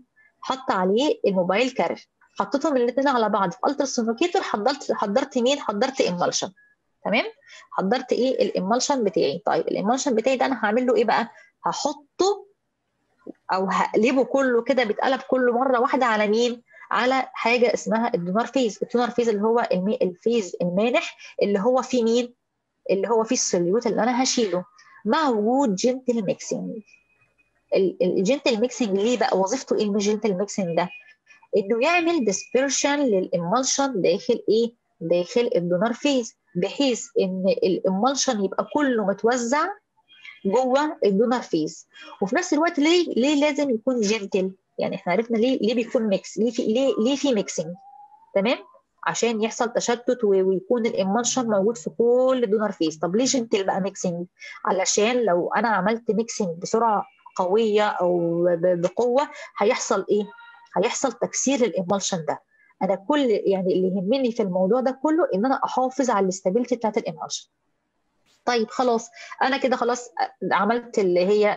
حط عليه الموبايل كارير حطيتهم الاثنين على بعض في التراسونوكيتور حضرت حضرت مين حضرت امالشن تمام حضرت ايه الامالشن بتاعي طيب الامالشن بتاعي ده انا هعمل له ايه بقى هحطه او هقلبه كله كده بيتقلب كله مره واحده على مين على حاجه اسمها الدونار فيز الدونار فيز اللي هو المي... الفيز المانح اللي هو فيه مين اللي هو فيه السوليوت اللي انا هشيله مع وجود جنتل ميكسنج الجنتل ميكسنج ليه بقى وظيفته ايه الجنتل ميكسنج ده انه يعمل ديسبرشن للامالشن داخل ايه داخل الدونار فيز بحيث ان الامالشن يبقى كله متوزع جوه الدونر فيز وفي نفس الوقت ليه ليه لازم يكون جنتل يعني احنا عرفنا ليه ليه بيكون ميكس ليه في ليه ليه في ميكسنج تمام عشان يحصل تشتت ويكون الامالشن موجود في كل الدونر فيز طب ليه جنتل بقى ميكسنج علشان لو انا عملت ميكسنج بسرعه قويه او بقوه هيحصل ايه هيحصل تكسير الامالشن ده انا كل يعني اللي يهمني في الموضوع ده كله ان انا احافظ على الاستابيليتي بتاعت الامالشن طيب خلاص انا كده خلاص عملت اللي هي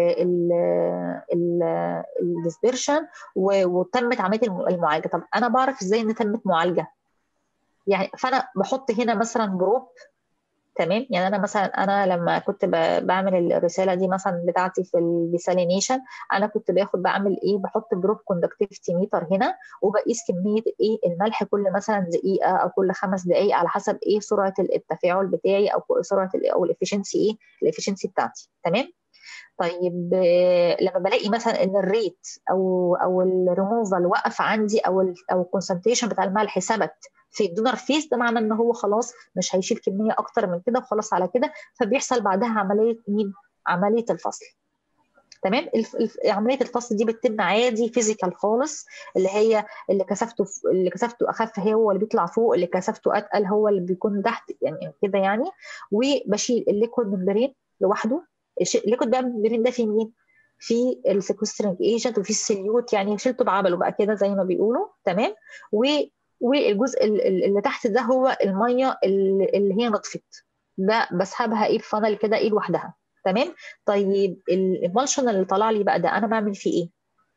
الديسبرشن وتمت عمليه المعالجه طب انا بعرف ازاي ان تمت معالجه يعني فانا بحط هنا مثلا جروب تمام يعني انا مثلا انا لما كنت بعمل الرساله دي مثلا بتاعتي في الديسالينيشن انا كنت باخد بعمل ايه بحط جروب كوندكتيفيتي ميتر هنا وبقيس كميه ايه الملح كل مثلا دقيقه او كل خمس دقائق على حسب ايه سرعه التفاعل بتاعي او سرعه او الافشنسي ايه الافشنسي بتاعتي تمام طيب لما بلاقي مثلا ان الريت او او الريموفال وقف عندي او ال او الكونسنتريشن بتاع الملح ثبت في الدونر فيس ده معناه ان هو خلاص مش هيشيل كميه اكتر من كده وخلاص على كده فبيحصل بعدها عمليه مين؟ عمليه الفصل. تمام عمليه الفصل دي بتتم عادي فيزيكال خالص اللي هي اللي كثافته اللي كثافته اخف هو اللي بيطلع فوق اللي كثافته اتقل هو اللي بيكون تحت يعني كده يعني وبشيل الليكويد ممبرين لوحده الليكويد بقى ممبرين ده في مين؟ في السيكوسترنج ايجنت وفي السليوت يعني شلته بعمله بقى كده زي ما بيقولوا تمام و والجزء اللي تحت ده هو الميه اللي هي نطفت ده بسحبها ايه بفانل كده ايه لوحدها تمام طيب الامالشن اللي طلع لي بقى ده انا بعمل فيه ايه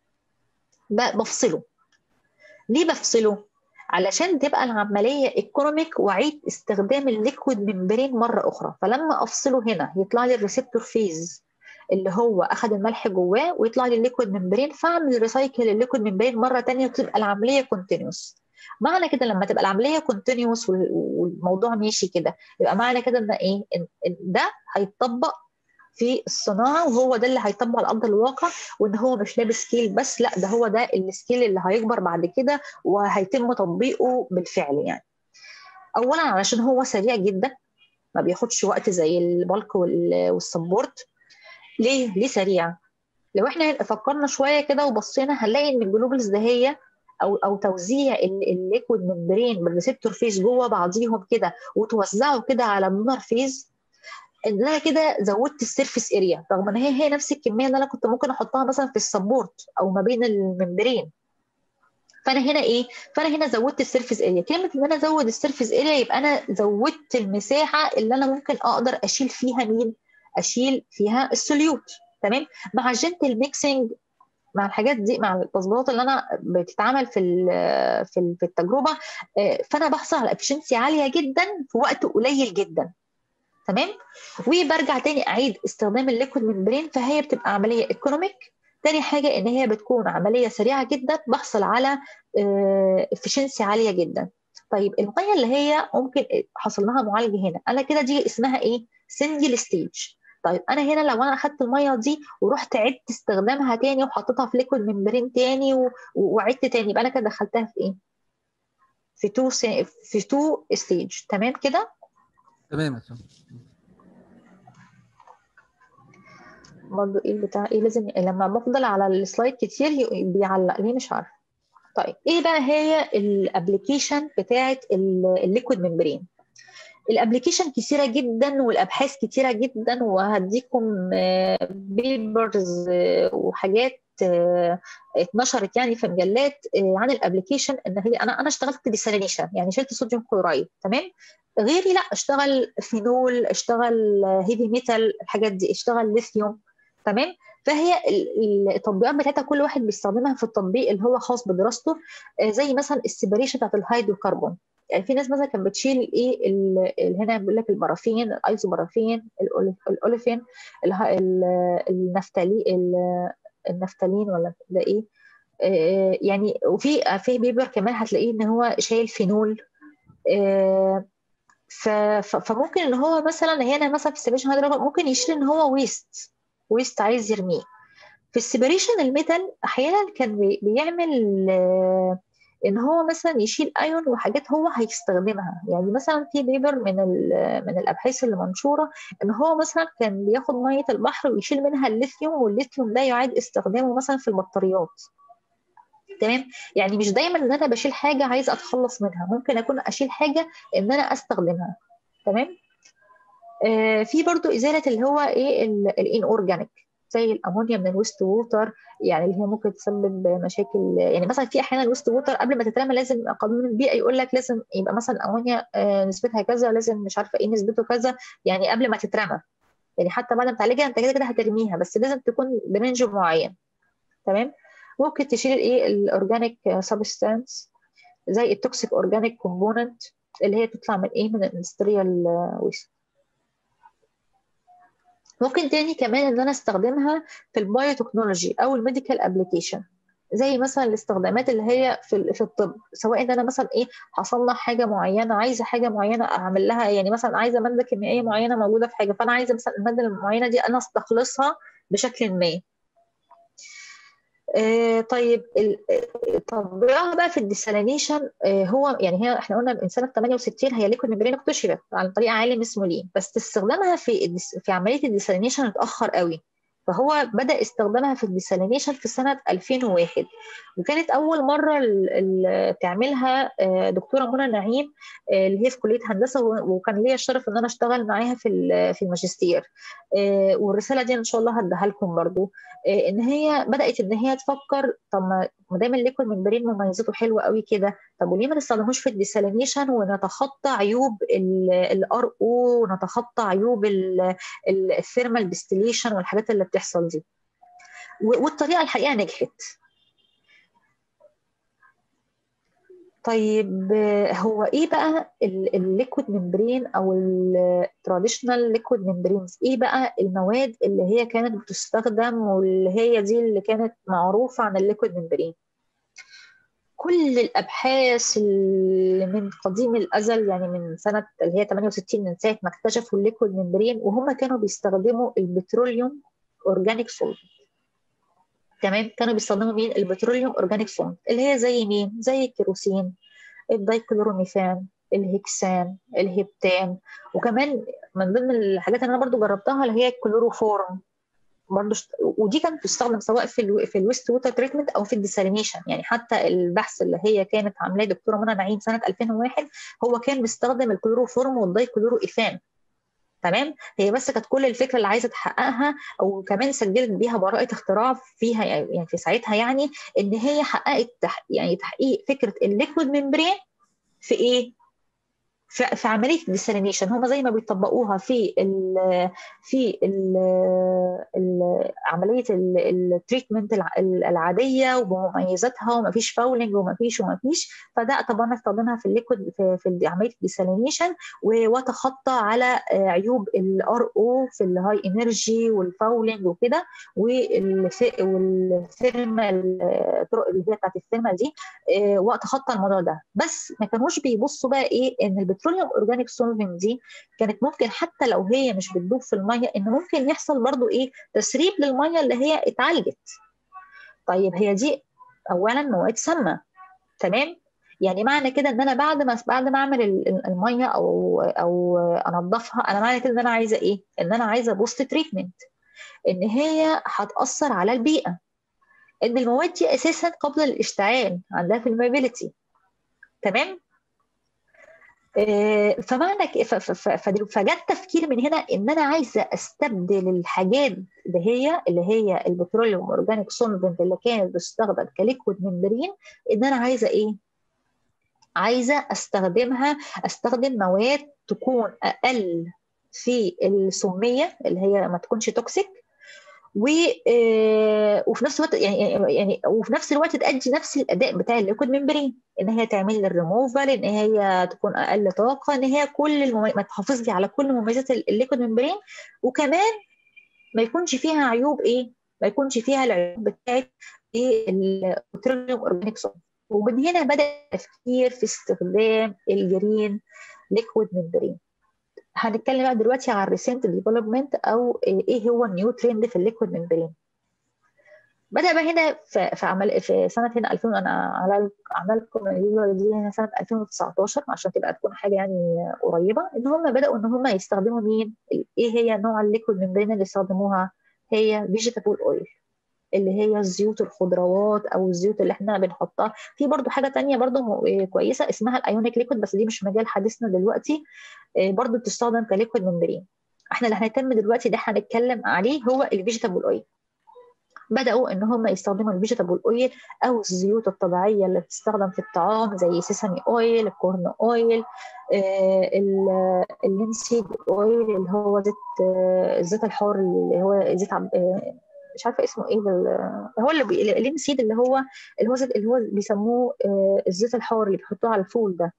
بفصله ليه بفصله علشان تبقى العمليه ايكونوميك واعيد استخدام الليكويد ممبرين مره اخرى فلما افصله هنا يطلع لي الريسبتور فيز اللي هو اخذ الملح جواه ويطلع لي الليكويد ممبرين فاعمل ريسايكل الليكويد ممبرين مره ثانيه وتبقى العمليه كونتينوس معنى كده لما تبقى العمليه كونتينيوس والموضوع ماشي كده يبقى معنى كده ان ايه إن ده هيتطبق في الصناعه وهو ده اللي هيطبق على ارض الواقع وان هو مش لابس سكيل بس لا ده هو ده السكيل اللي هيكبر بعد كده وهيتم تطبيقه بالفعل يعني اولا علشان هو سريع جدا ما بياخدش وقت زي البلك والسبورت ليه ليه سريع لو احنا فكرنا شويه كده وبصينا هنلاقي ان الجلوبلز ده هي او او توزيع الليكويد ممبرين بالريسبتور فيز جوه بعضيهم كده وتوزعه كده على الدونر فيز ان انا كده زودت السيرفيس اريا رغم ان هي هي نفس الكميه اللي انا كنت ممكن احطها مثلا في السبورت او ما بين الممبرين فانا هنا ايه فانا هنا زودت السيرفيس اريا كلمه ان انا ازود السيرفيس اريا يبقى انا زودت المساحه اللي انا ممكن اقدر اشيل فيها مين اشيل فيها السوليوت تمام مع الجنتل ميكسنج مع الحاجات دي مع التظبيطات اللي انا بتتعمل في في في التجربه فانا بحصل على افشنسي عاليه جدا في وقت قليل جدا تمام وبرجع تاني اعيد استخدام الليكويد ممبرين فهي بتبقى عمليه ايكونوميك تاني حاجه ان هي بتكون عمليه سريعه جدا بحصل على افشنسي عاليه جدا طيب الميه اللي هي ممكن حصل لها معالجه هنا انا كده دي اسمها ايه سنجل ستيج طيب انا هنا لو انا اخدت الميه دي ورحت عدت استخدامها تاني وحطيتها في ليكويد ممبرين تاني و... وعدت تاني يبقى انا كده دخلتها في ايه؟ في تو س... في تو ستيج تمام كده؟ تمام برضه ايه البتاع ايه لازم لما بفضل على السلايد كتير بيعلق ليه مش عارفه طيب ايه بقى هي الابلكيشن بتاعه الليكويد ممبرين الابلكيشن كتيره جدا والابحاث كتيره جدا وهديكم بيبرز وحاجات اتنشرت يعني في مجلات عن الابلكيشن ان هي انا انا اشتغلت ديسالينيشن يعني شلت صوديوم كلورايد تمام غيري لا اشتغل فينول اشتغل هيفي ميتال الحاجات دي اشتغل ليثيوم تمام فهي التطبيقات بتاعتها كل واحد بيستخدمها في التطبيق اللي هو خاص بدراسته زي مثلا السيبريشن بتاعت الهيدروكربون يعني في ناس مثلا كانت بتشيل ايه هنا بيقول لك البرافين الايزوبرافين الاوليفين النفتالين النفتالين ولا ده ايه يعني وفي في بيبر كمان هتلاقيه ان هو شايل فينول فممكن ان هو مثلا هنا مثلا في السيبريشن ممكن يشيل ان هو ويست ويست عايز يرميه في السيبريشن الميتال احيانا كان بيعمل ان هو مثلا يشيل ايون وحاجات هو هيستخدمها يعني مثلا في بيبر من من الابحاث اللي منشوره ان هو مثلا كان بياخد ميه البحر ويشيل منها الليثيوم والليثيوم ده يعاد استخدامه مثلا في البطاريات تمام يعني مش دايما ان انا بشيل حاجه عايزه اتخلص منها ممكن اكون اشيل حاجه ان انا استخدمها تمام آه في برضو ازاله اللي هو ايه الان اورجانيك زي الامونيا من الويست ووتر يعني اللي هي ممكن تسبب مشاكل يعني مثلا في احيانا الويست ووتر قبل ما تترمى لازم قانون البيئه يقول لك لازم يبقى مثلا الامونيا آه نسبتها كذا لازم مش عارفه ايه نسبته كذا يعني قبل ما تترمى يعني حتى بعد ما تعالجها انت كده كده هترميها بس لازم تكون برينج معين تمام ممكن تشيل الايه الاورجانيك سبستانس زي التوكسيك اورجانيك كومبوننت اللي هي تطلع من ايه من الاندستريال ويست ممكن تاني كمان ان انا استخدمها في البايوتكنولوجي او الميديكال ابلكيشن زي مثلا الاستخدامات اللي هي في في الطب سواء ان انا مثلا ايه هصنع حاجه معينه عايزه حاجه معينه اعمل لها يعني مثلا عايزه ماده كيميائيه معينه موجوده في حاجه فانا عايزه مثلا الماده المعينه دي انا استخلصها بشكل ما آه طيب تطبيقها بقى في الديسالينيشن آه هو يعني هي احنا قلنا من سنه 68 هي ليكويد ميمبرين اكتشفت عن طريق عالم اسمه لين بس استخدامها في في عمليه الديسالينيشن اتاخر قوي فهو بدا استخدامها في الديسالينيشن في سنه 2001 وكانت اول مره اللي تعملها دكتوره منى نعيم اللي هي في كليه هندسه وكان ليا الشرف ان انا اشتغل معاها في في الماجستير والرساله دي ان شاء الله هديها لكم برضو ان هي بدات ان هي تفكر طب ما دام الليكويد ممبرين مميزاته حلوه قوي كده طب وليه ما نستخدموش في الديسالينيشن ونتخطى عيوب الار او ونتخطى عيوب الثيرمال ديستليشن والحاجات اللي بتحصل دي والطريقه الحقيقه نجحت طيب هو ايه بقى الليكويد ممبرين او التراديشنال ليكويد ممبرينز ايه بقى المواد اللي هي كانت بتستخدم واللي هي دي اللي كانت معروفه عن الليكويد ممبرين كل الابحاث اللي من قديم الازل يعني من سنه اللي هي 68 من ساعه ما اكتشفوا الليكويد ممبرين وهم كانوا بيستخدموا البتروليوم اورجانيك سولفنت تمام كانوا بيستخدموا مين البتروليوم اورجانيك سولفنت اللي هي زي مين زي الكيروسين الدايكلوروميثان الهكسان الهبتان وكمان من ضمن الحاجات اللي انا برضو جربتها اللي هي الكلوروفورم برضه شت... ودي كانت بتستخدم سواء في ال في الويست ووتر تريتمنت او في الديسالينيشن يعني حتى البحث اللي هي كانت عاملاه دكتوره منى نعيم سنه 2001 هو كان بيستخدم الكلوروفورم والدايكلورو ايثان تمام هي بس كانت كل الفكره اللي عايزه تحققها او كمان سجلت بيها براءه اختراع فيها يعني في ساعتها يعني ان هي حققت تح... يعني تحقيق فكره الليكويد ممبرين في ايه في عمليه الديسالينيشن هم زي ما بيطبقوها في ال في ال ال عمليه التريتمنت العاديه وبمميزاتها وما فيش فاولنج وما فيش وما فيش فده طبعا استخدمها في الليكويد في, في عمليه الديسالينيشن وتخطى على عيوب الار او في الهاي انرجي والفاولنج وكده والثيرمال الطرق اللي هي بتاعت الثيرمال دي وتخطى الموضوع ده بس ما كانوش بيبصوا بقى ايه ان البتروليوم اورجانيك سولفنت دي كانت ممكن حتى لو هي مش بتدوب في الميه ان ممكن يحصل برضو ايه تسريب للميه اللي هي اتعالجت طيب هي دي اولا مواد سامه تمام يعني معنى كده ان انا بعد ما بعد ما اعمل الميه او او انضفها انا معنى كده ان انا عايزه ايه ان انا عايزه بوست تريتمنت ان هي هتاثر على البيئه ان المواد دي اساسا قبل الاشتعال عندها فيلمابيلتي تمام فمعنى فجاء التفكير من هنا ان انا عايزه استبدل الحاجات اللي هي اللي هي البتروليوم اورجانيك سولفنت اللي كانت بتستخدم كليكويد ممبرين ان انا عايزه ايه؟ عايزه استخدمها استخدم مواد تكون اقل في السميه اللي هي ما تكونش توكسيك و آه، وفي نفس الوقت يعني يعني وفي نفس الوقت تأدي نفس الاداء بتاع الليكويد ممبرين ان هي تعمل الريموفال ان هي تكون اقل طاقه ان هي كل الممي... ما تحافظ لي على كل مميزات الليكويد ممبرين وكمان ما يكونش فيها عيوب ايه؟ ما يكونش فيها العيوب بتاعت البتروليوم اورجانيك ومن هنا بدا التفكير في استخدام الجرين ليكويد ممبرين هنتكلم بقى دلوقتي عن الريسنت ديفلوبمنت او ايه هو النيو ترند في الليكويد ممبرين بدا بقى هنا في, في عمل في سنه هنا 2000 انا على لكم دي هنا سنه 2019 عشان تبقى تكون حاجه يعني قريبه ان هم بداوا ان هم يستخدموا مين ايه هي نوع الليكويد ممبرين اللي استخدموها هي فيجيتابل اويل اللي هي زيوت الخضروات او الزيوت اللي احنا بنحطها في برضو حاجه تانية برضو كويسه اسمها الايونيك ليكويد بس دي مش مجال حديثنا دلوقتي برضو بتستخدم كليكويد ممبرين احنا اللي هنهتم دلوقتي ده هنتكلم عليه هو الفيجيتابل اويل بداوا ان هم يستخدموا الفيجيتابل اويل او الزيوت الطبيعيه اللي بتستخدم في الطعام زي سيسمي اويل الكورن اويل آه اللينسيد اويل اللي هو زيت آه الزيت الحار اللي هو زيت عب... آه مش عارفه اسمه ايه هو اللي بي... اللينسيد اللي هو اللي هو زيت اللي هو بيسموه الزيت الحار اللي بيحطوه على الفول ده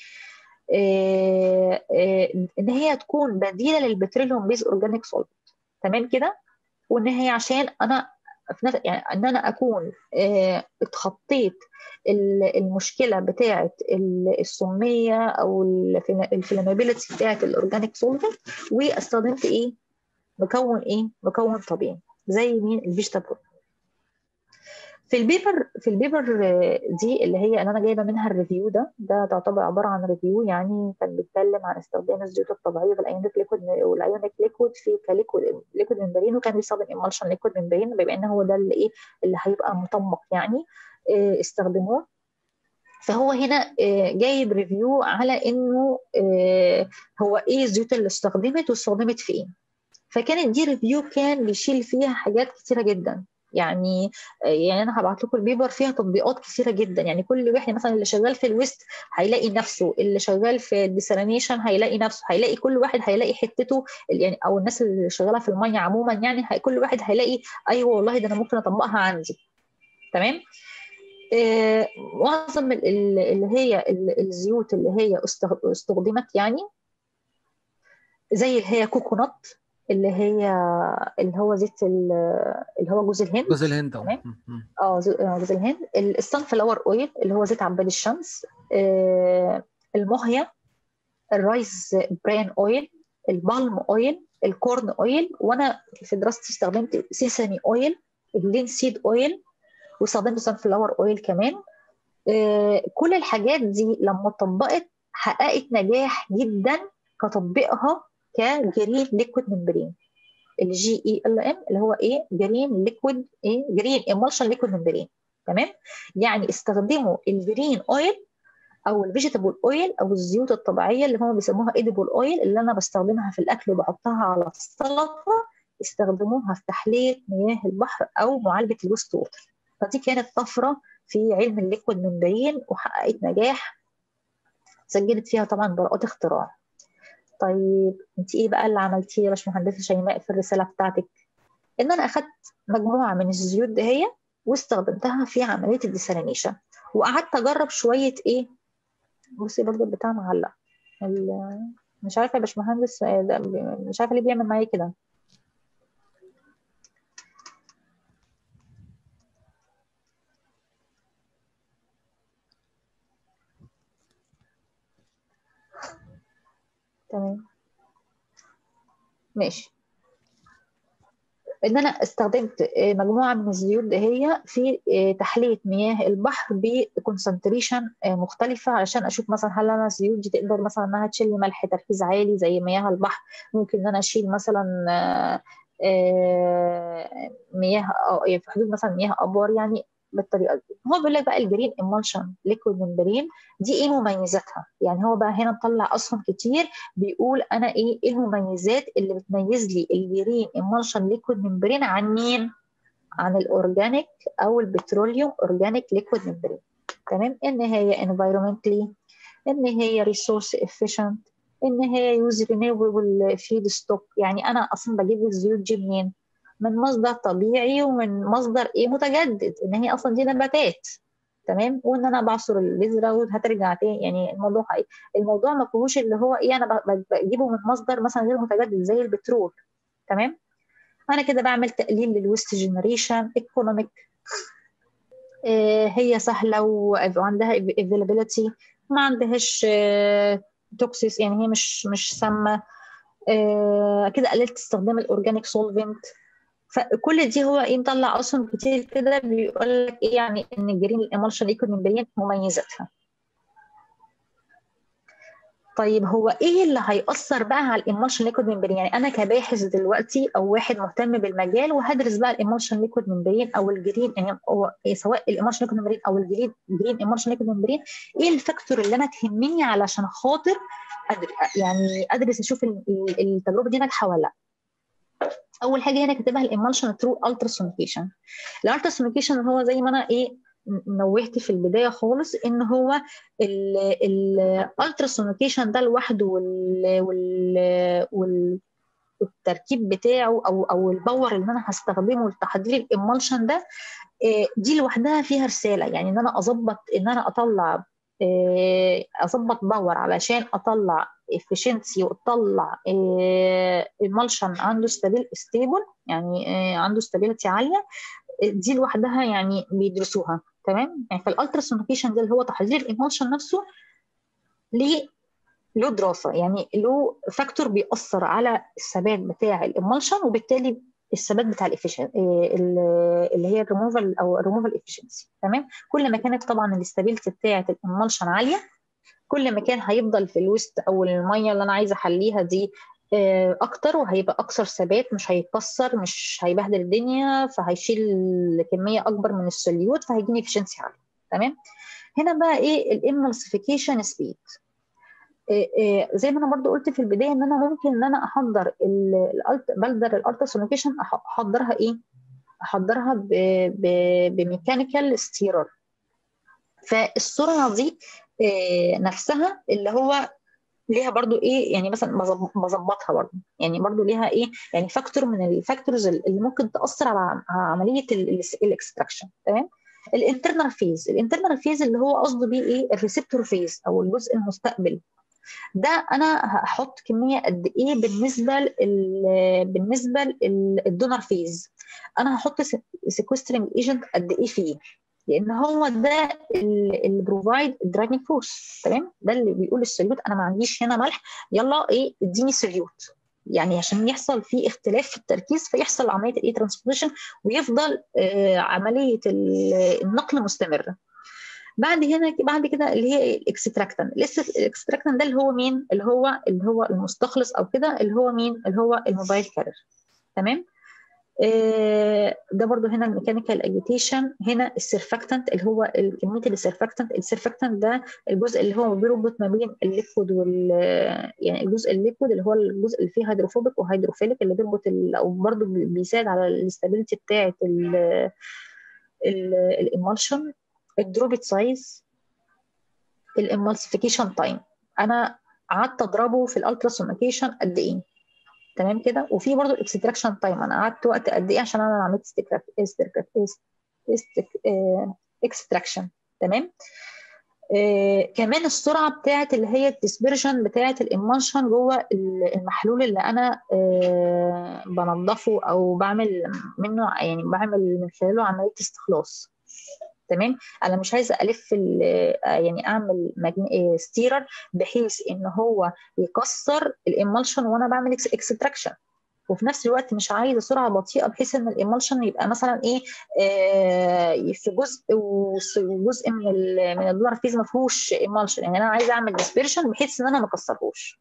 ان هي تكون بديله للبتروليوم بيز اورجانيك سولت تمام كده وان هي عشان انا في نفس يعني ان انا اكون اتخطيت المشكله بتاعه السميه او الفلامابيلتي بتاعه الاورجانيك سولفنت واستخدمت ايه مكون ايه مكون طبيعي زي مين الفيجيتابل في البيبر في البيبر دي اللي هي اللي انا جايبه منها الريفيو ده ده تعتبر عباره عن ريفيو يعني كان بيتكلم عن استخدام الزيوت الطبيعيه والايونيك ليكويد والايونيك ليكويد في كليكويد ليكويد ممبرين وكان بيستخدم ايمالشن ليكويد ممبرين بما ان هو ده اللي ايه اللي هيبقى مطمق يعني استخدموه فهو هنا جايب ريفيو على انه هو ايه الزيوت اللي استخدمت واستخدمت في ايه فكانت دي ريفيو كان بيشيل فيها حاجات كتيره جدا يعني يعني انا هبعت لكم البيبر فيها تطبيقات كثيره جدا يعني كل واحد مثلا اللي شغال في الويست هيلاقي نفسه اللي شغال في الديسالينيشن هيلاقي نفسه هيلاقي كل واحد هيلاقي حتته يعني او الناس اللي شغاله في الميه عموما يعني كل واحد هيلاقي ايوه والله ده انا ممكن اطبقها عندي تمام آه معظم اللي هي الزيوت اللي هي استخدمت يعني زي اللي هي كوكونات اللي هي اللي هو زيت اللي هو جوز الهند جوز الهند تمام اه جوز الهند الصن فلاور اويل اللي هو زيت عباد الشمس آه المهيا الرايز برين اويل البالم اويل الكورن اويل وانا في دراستي استخدمت سيسمي اويل اللينسيد اويل واستخدمت صن فلاور اويل كمان آه كل الحاجات دي لما اتطبقت حققت نجاح جدا كتطبيقها كجرين ليكويد ممبرين الجي اي ال ام اللي هو ايه جرين ليكويد ايه جرين ايمالشن ليكويد ممبرين تمام يعني استخدموا الجرين اويل او الفيجيتابل اويل او الزيوت الطبيعيه اللي هم بيسموها ايديبل اويل اللي انا بستخدمها في الاكل وبحطها على السلطه استخدموها في تحليه مياه البحر او معالجه الويست ووتر فدي كانت طفره في علم الليكويد ممبرين وحققت نجاح سجلت فيها طبعا براءات اختراع طيب انت ايه بقى اللي عملتيه يا باشمهندسه شيماء في الرساله بتاعتك ان انا اخدت مجموعه من الزيوت دهية واستخدمتها في عمليه الديسالينيشن وقعدت اجرب شويه ايه بصي برضو البتاع معلق مش عارفه يا باشمهندس مش عارفه ليه بيعمل معايا كده تمام ماشي ان انا استخدمت مجموعه من الزيوت دهية في تحليه مياه البحر بكونسنتريشن مختلفه علشان اشوف مثلا هل انا الزيوت دي تقدر مثلا انها تشيل ملح تركيز عالي زي مياه البحر ممكن ان انا اشيل مثلا مياه في حدود مثلا مياه ابار يعني بالطريقه دي هو بيقول لك بقى الجرين ايمالشن ليكويد ممبرين دي ايه مميزاتها يعني هو بقى هنا مطلع اسهم كتير بيقول انا ايه ايه المميزات اللي بتميز لي الجرين ايمالشن ليكويد ممبرين عن مين عن الاورجانيك او البتروليوم اورجانيك ليكويد ممبرين تمام ان هي environmentally ان هي ريسورس efficient ان هي يوز رينيوبل فيد ستوك يعني انا اصلا بجيب الزيوت دي منين من مصدر طبيعي ومن مصدر ايه متجدد ان هي اصلا دي نباتات تمام وان انا بعصر البذره وهترجع تاني يعني الموضوع حقيقي. الموضوع ما فيهوش اللي هو ايه انا بجيبه من مصدر مثلا غير متجدد زي البترول تمام انا كده بعمل تقليل للويست جنريشن ايكونوميك هي سهله وعندها افيلابيلتي ما عندهاش توكسيس يعني هي مش مش سامه كده قللت استخدام الاورجانيك سولفنت فكل دي هو ايه مطلع اصلا كتير كده بيقول لك ايه يعني ان الجرين الامالشن ايكون ممبرين مميزاتها طيب هو ايه اللي هيأثر بقى على الايموشن ليكويد ممبرين يعني انا كباحث دلوقتي او واحد مهتم بالمجال وهدرس بقى الايموشن ليكويد ممبرين او الجرين يعني هو إيه سواء الايموشن ليكويد ممبرين او الجرين جرين ايموشن ليكويد ممبرين ايه الفاكتور اللي انا تهمني علشان خاطر أدر... يعني ادرس اشوف التجربه دي ناجحه ولا لا اول حاجه هنا كاتبها الامالشن ثرو التراسونيكيشن الالتراسونيكيشن هو زي ما انا ايه نوهت في البدايه خالص ان هو الالتراسونيكيشن ده لوحده وال وال وال والتركيب بتاعه او او الباور اللي انا هستخدمه لتحضير الامالشن ده دي لوحدها فيها رساله يعني ان انا اظبط ان انا اطلع اظبط باور علشان اطلع efficiency واطلع emulsion عنده ستابيل ستيبل يعني عنده stability عاليه دي لوحدها يعني بيدرسوها تمام يعني فالالتراسونيكيشن ده اللي هو تحضير الامولشن نفسه ليه له دراسه يعني له فاكتور بيأثر على الثبات بتاع الامولشن وبالتالي الثبات بتاع الافيشن اللي هي الريموفال او الريموفال افشنسي تمام كل ما كانت طبعا الاستابيلتي بتاعه الامولشن عاليه كل ما كان هيفضل في الوسط او الميه اللي انا عايزه احليها دي اكتر وهيبقى اكثر ثبات مش هيتكسر مش هيبهدل الدنيا فهيشيل كميه اكبر من السوليوت فهيديني افشنسي عاليه تمام هنا بقى ايه الاملسيفيكيشن سبيد زي ما انا برضو قلت في البدايه ان انا ممكن ان انا احضر بلدر الالتراسونيكيشن احضرها ايه احضرها بميكانيكال ستيرر فالسرعه دي نفسها اللي هو ليها برضو ايه يعني مثلا بظبطها برضو يعني برضو ليها ايه يعني فاكتور من الفاكتورز اللي ممكن تاثر على عمليه الاكستراكشن تمام الانترنال فيز الانترنال فيز اللي هو قصده بيه ايه الريسبتور فيز او الجزء المستقبل ده انا هحط كميه قد ايه بالنسبه ل بالنسبه للدونر فيز انا هحط سيكوسترنج ايجنت قد ايه فيه لان هو ده اللي بروفايد درايفنج فورس تمام ده اللي بيقول السوليوت انا ما عنديش هنا ملح يلا ايه اديني سوليوت يعني عشان يحصل في اختلاف في التركيز فيحصل عمليه الاي ترانسبورتيشن ويفضل آه عمليه النقل مستمره بعد هنا بعد كده اللي هي الاكستراكتن الاكستراكتن ده اللي هو مين اللي هو اللي هو المستخلص او كده اللي هو مين اللي هو الموبايل كارير تمام ده برضو هنا الميكانيكال اجيتيشن هنا السيرفاكتنت اللي هو كميه السيرفاكتنت السيرفاكتنت ده الجزء اللي هو بيربط ما بين الليكويد وال يعني الجزء الليكويد اللي هو الجزء اللي فيه هيدروفوبيك وهيدروفيليك اللي بيربط او برضو بيساعد على الاستابيليتي بتاعه الامالشن الدروبت سايز الامالسيفيكيشن تايم انا قعدت اضربه في الالتراسونيكيشن قد ايه تمام كده وفي برضه الاكستراكشن تايم انا قعدت وقت قد ايه عشان انا عملت اكستراكشن تمام آه كمان السرعه بتاعه اللي هي الديسبرجن بتاعه الامانشن جوه المحلول اللي انا آه بنضفه او بعمل منه يعني بعمل من خلاله عمليه استخلاص تمام انا مش عايزه الف يعني اعمل ستيرر بحيث ان هو يكسر الامالشن وانا بعمل اكستراكشن وفي نفس الوقت مش عايزه سرعه بطيئه بحيث ان الامالشن يبقى مثلا ايه آه في جزء وجزء من ال من الدولار فيز ما فيهوش امالشن يعني انا عايزه اعمل ديسبيرشن بحيث ان انا ما اكسرهوش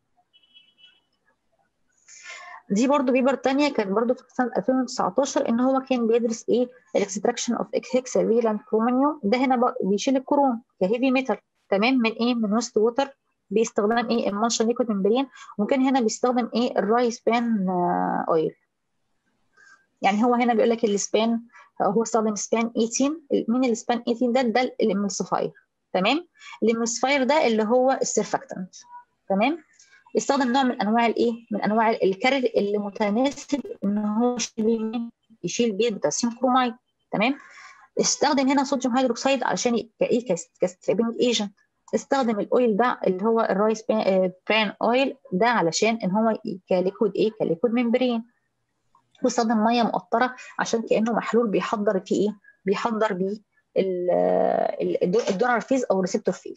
دي برضو بيبر تانية كانت برضو في سنة 2019 ان هو كان بيدرس ايه الاكستراكشن اوف هيكسافيلانت كرومانيوم ده هنا بيشيل الكروم كهيفي ميتال تمام من ايه من ويست ووتر باستخدام ايه المانشا ليكويد ممبرين وكان هنا بيستخدم ايه الرايس بان اويل يعني هو هنا بيقول لك السبان هو استخدم سبان 18 مين السبان 18 ده ده الاملسيفاير تمام الاملسيفاير ده اللي هو السيرفاكتنت تمام استخدم نوع من انواع الايه من انواع الكارير اللي متناسب ان هو يشيل بيه البوتاسيوم كرومايد تمام استخدم هنا صوديوم هيدروكسيد علشان كايه كستريبنج ايجنت استخدم الاويل ده اللي هو الرايس بران اويل ده علشان ان هو كليكويد ايه كليكويد ممبرين واستخدم ميه مقطره عشان كانه محلول بيحضر فيه ايه بيحضر بيه الدونر فيز او الريسبتور فيز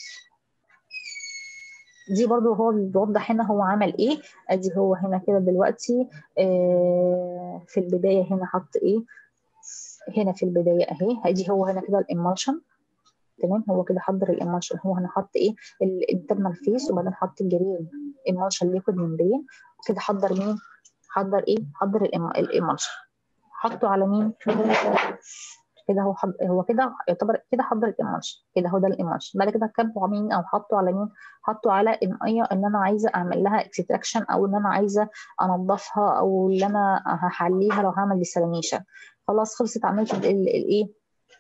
دي برضو هو بيوضح هنا هو عمل ايه ادي هو هنا كده دلوقتي آه في البدايه هنا حط ايه هنا في البدايه اهي ادي هو هنا كده الامالشن تمام هو كده حضر الامالشن هو هنا حط ايه الانترنال فيس وبعدين حط الجرين امالشن ليكويد ممبرين كده حضر مين حضر ايه حضر الامالشن حطه على مين كده هو حض... هو كده يعتبر كده حضر الامالشن كده هو ده الامالشن بعد كده كبه على مين او حطه على مين حطه على الميه اللي انا عايزه اعمل لها اكستراكشن او ان انا عايزه انضفها او اللي انا هحليها لو هعمل ديسالينيشن خلاص خلصت عملت الايه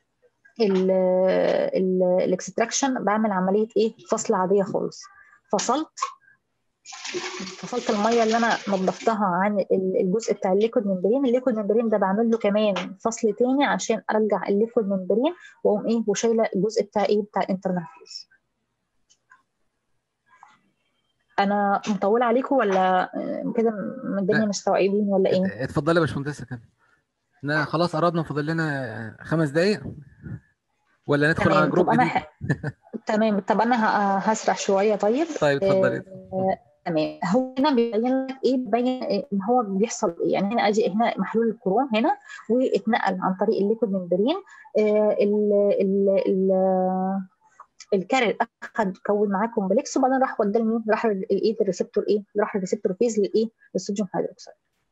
الاكستراكشن بعمل عمليه ايه فصل عاديه خالص فصلت فصلت الميه اللي انا نضفتها عن الجزء بتاع الليكويد ممبرين الليكويد ممبرين ده بعمل له كمان فصل تاني عشان ارجع الليكويد ممبرين واقوم ايه وشايله الجزء بتاع ايه بتاع الانترنال فيز انا مطوله عليكم ولا كده الدنيا مستوعبين ولا ايه اتفضلي يا باشمهندسه كده احنا خلاص قربنا فاضل لنا خمس دقايق ولا ندخل على جروب جديد ح... تمام طب انا هسرح شويه طيب طيب اتفضلي آه... تمام هو هنا بيبين لك ايه بيبين ان هو بيحصل ايه يعني هنا اجي هنا محلول الكروم هنا واتنقل عن طريق الليكويد ممبرين آه ال ال ال الكارير اخد كون معاه كومبلكس وبعدين راح وداه لمين؟ راح الايه الريسبتور ايه؟ راح الريسبتور فيز للايه؟ للصوديوم هيدروكسيد